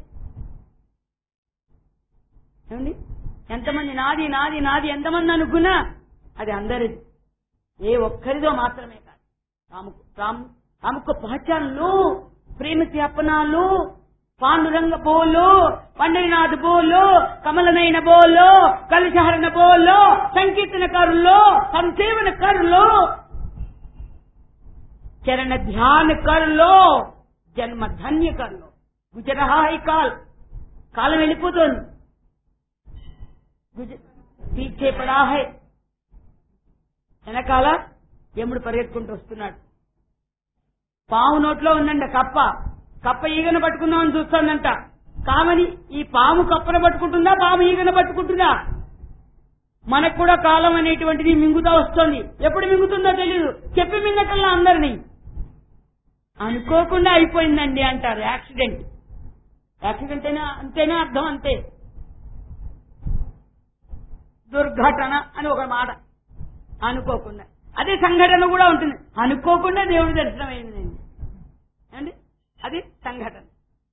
ఏమండి ఎంతమంది నాది నాది నాది ఎంతమంది అనుకున్నా అది అందరిది ఏ ఒక్కరిదో మాత్రమే కాదు రాముకు రాము రాముకు పహచాన్లు ప్రేమతి అప్పనాలు పాండురంగ బోలో పండరినాథ్ బోలో కమలనైన బోలో కలుషహరణ బోలో సంకీర్తనకారుల్లో సంసేవనకారుల్లో చరణ ధ్యాన కరులో జన్మ ధన్య కరులో గుజరహాయి కాల్ కాలం వెళ్ళిపోతోంది గుజ పీచే పడాహై వెనకాల యముడు పరిగెత్తుకుంటూ వస్తున్నాడు పాము నోట్లో ఉందంట కప్ప కప్ప ఈగను పట్టుకుందామని చూస్తోందంట కామని ఈ పాము కప్పను పట్టుకుంటుందా పాము ఈగను పట్టుకుంటుందా మనకు కూడా కాలం అనేటువంటిది మింగుతా వస్తోంది ఎప్పుడు మింగుతుందో తెలియదు చెప్పి మింగటల్లా అందరినీ అనుకోకుండా అయిపోయిందండి అంటారు యాక్సిడెంట్ యాక్సిడెంట్ అయినా అంతేనా అర్థం అంతే దుర్ఘటన అని ఒక మాట అనుకోకుండా అదే సంఘటన కూడా ఉంటుంది అనుకోకుండా దేవుడి దర్శనం అయిందండి అండి అది సంఘటన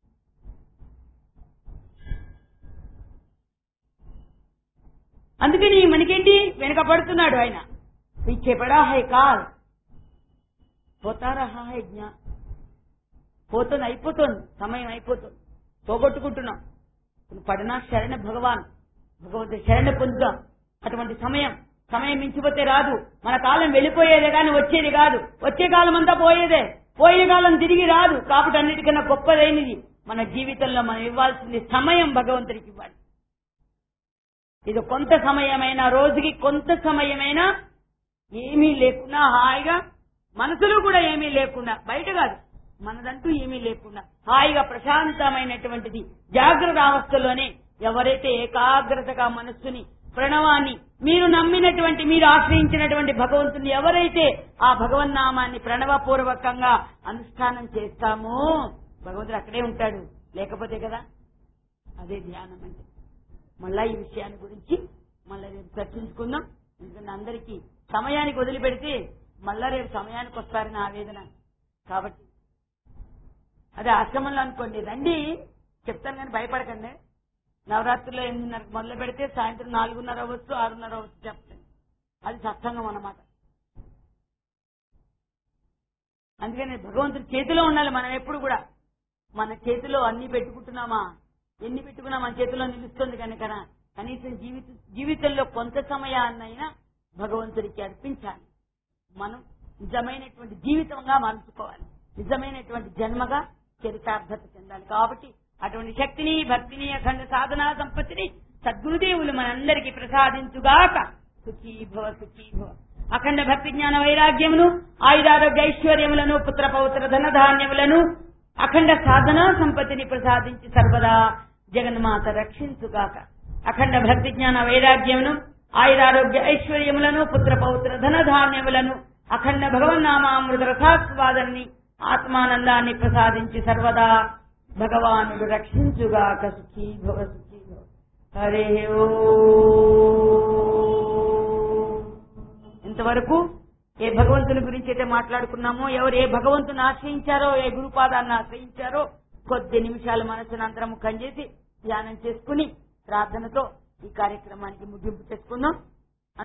అందుకని మనకేంటి వెనకబడుతున్నాడు ఆయన పీछे पड़ा है काल పోతా రహా హై జ్ఞా పోతుంది అయిపోతుంది సమయం అయిపోతుంది పోగొట్టుకుంటున్నాం ఇప్పుడు పడినా శరణ భగవాన్ భగవంతుడు శరణ పొందుతాం అటువంటి సమయం సమయం మించిపోతే రాదు మన కాలం వెళ్ళిపోయేదే కానీ వచ్చేది కాదు వచ్చే కాలం అంతా పోయేదే పోయే కాలం తిరిగి రాదు కాబట్టి అన్నిటికన్నా గొప్పదైనది మన జీవితంలో మనం ఇవ్వాల్సింది సమయం భగవంతుడికి ఇవ్వాలి ఇది కొంత సమయమైనా రోజుకి కొంత సమయమైనా ఏమీ లేకుండా హాయిగా మనసులో కూడా ఏమీ లేకుండా బయట కాదు మనదంటూ ఏమీ లేకుండా హాయిగా ప్రశాంతమైనటువంటిది జాగ్రత్త అవస్థలోనే ఎవరైతే ఏకాగ్రతగా మనస్సుని ప్రణవాన్ని మీరు నమ్మినటువంటి మీరు ఆశ్రయించినటువంటి భగవంతుని ఎవరైతే ఆ భగవన్నామాన్ని ప్రణవపూర్వకంగా అనుష్ఠానం చేస్తామో భగవంతుడు అక్కడే ఉంటాడు లేకపోతే కదా అదే ధ్యానం అంటే మళ్ళా ఈ విషయాన్ని గురించి మళ్ళా రేపు చర్చించుకుందాం ఎందుకంటే అందరికీ సమయానికి వదిలిపెడితే మళ్ళా రేపు సమయానికి వస్తారని ఆవేదన కాబట్టి అదే ఆశ్రమంలో అనుకోండి రండి చెప్తాను కానీ భయపడకండి నవరాత్రిలో ఎనిమిదిన్నరకు మొదలు పెడితే సాయంత్రం నాలుగున్నర అవ్వచ్చు ఆరున్నర అవ్వచ్చు చెప్పండి అది సత్సంగం అన్నమాట అందుకని భగవంతుడి చేతిలో ఉండాలి మనం ఎప్పుడు కూడా మన చేతిలో అన్ని పెట్టుకుంటున్నామా ఎన్ని పెట్టుకున్నా మన చేతిలో నిలుస్తుంది కనుక కనీసం జీవిత జీవితంలో కొంత సమయాన్నైనా భగవంతుడికి అర్పించాలి మనం నిజమైనటువంటి జీవితంగా మలుచుకోవాలి నిజమైనటువంటి జన్మగా చరితార్థత చెందాలి కాబట్టి అటువంటి శక్తిని భక్తిని అఖండ సాధనా సంపత్తిని సద్గురుదేవులు మనందరికీ ప్రసాదించుగాక సుఖీ భవ సుఖీ భవ అఖండ భక్తి జ్ఞాన వైరాగ్యమును ఆయురారోగ్య ఐశ్వర్యములను పుత్ర పౌత్ర ధనధాన్యములను అఖండ సాధనా సంపత్తిని ప్రసాదించి సర్వదా జగన్మాత రక్షించుగాక అఖండ భక్తి జ్ఞాన వైరాగ్యమును ఆయురారోగ్య ఐశ్వర్యములను పుత్ర పౌత్ర ధనధాన్యములను అఖండ భగవన్నామామృత రథాస్వాదాన్ని ఆత్మానందాన్ని ప్రసాదించి సర్వదా భగవానుడు రక్షించుగాక సుఖీ భవ సుఖీ భవ హరే ఓ ఇంతవరకు ఏ భగవంతుని గురించి అయితే మాట్లాడుకున్నామో ఎవరు ఏ భగవంతుని ఆశ్రయించారో ఏ గురుపాదాన్ని ఆశ్రయించారో కొద్ది నిమిషాలు మనసును అంతర్ముఖం చేసి ధ్యానం చేసుకుని ప్రార్థనతో ఈ కార్యక్రమానికి ముగింపు చేసుకుందాం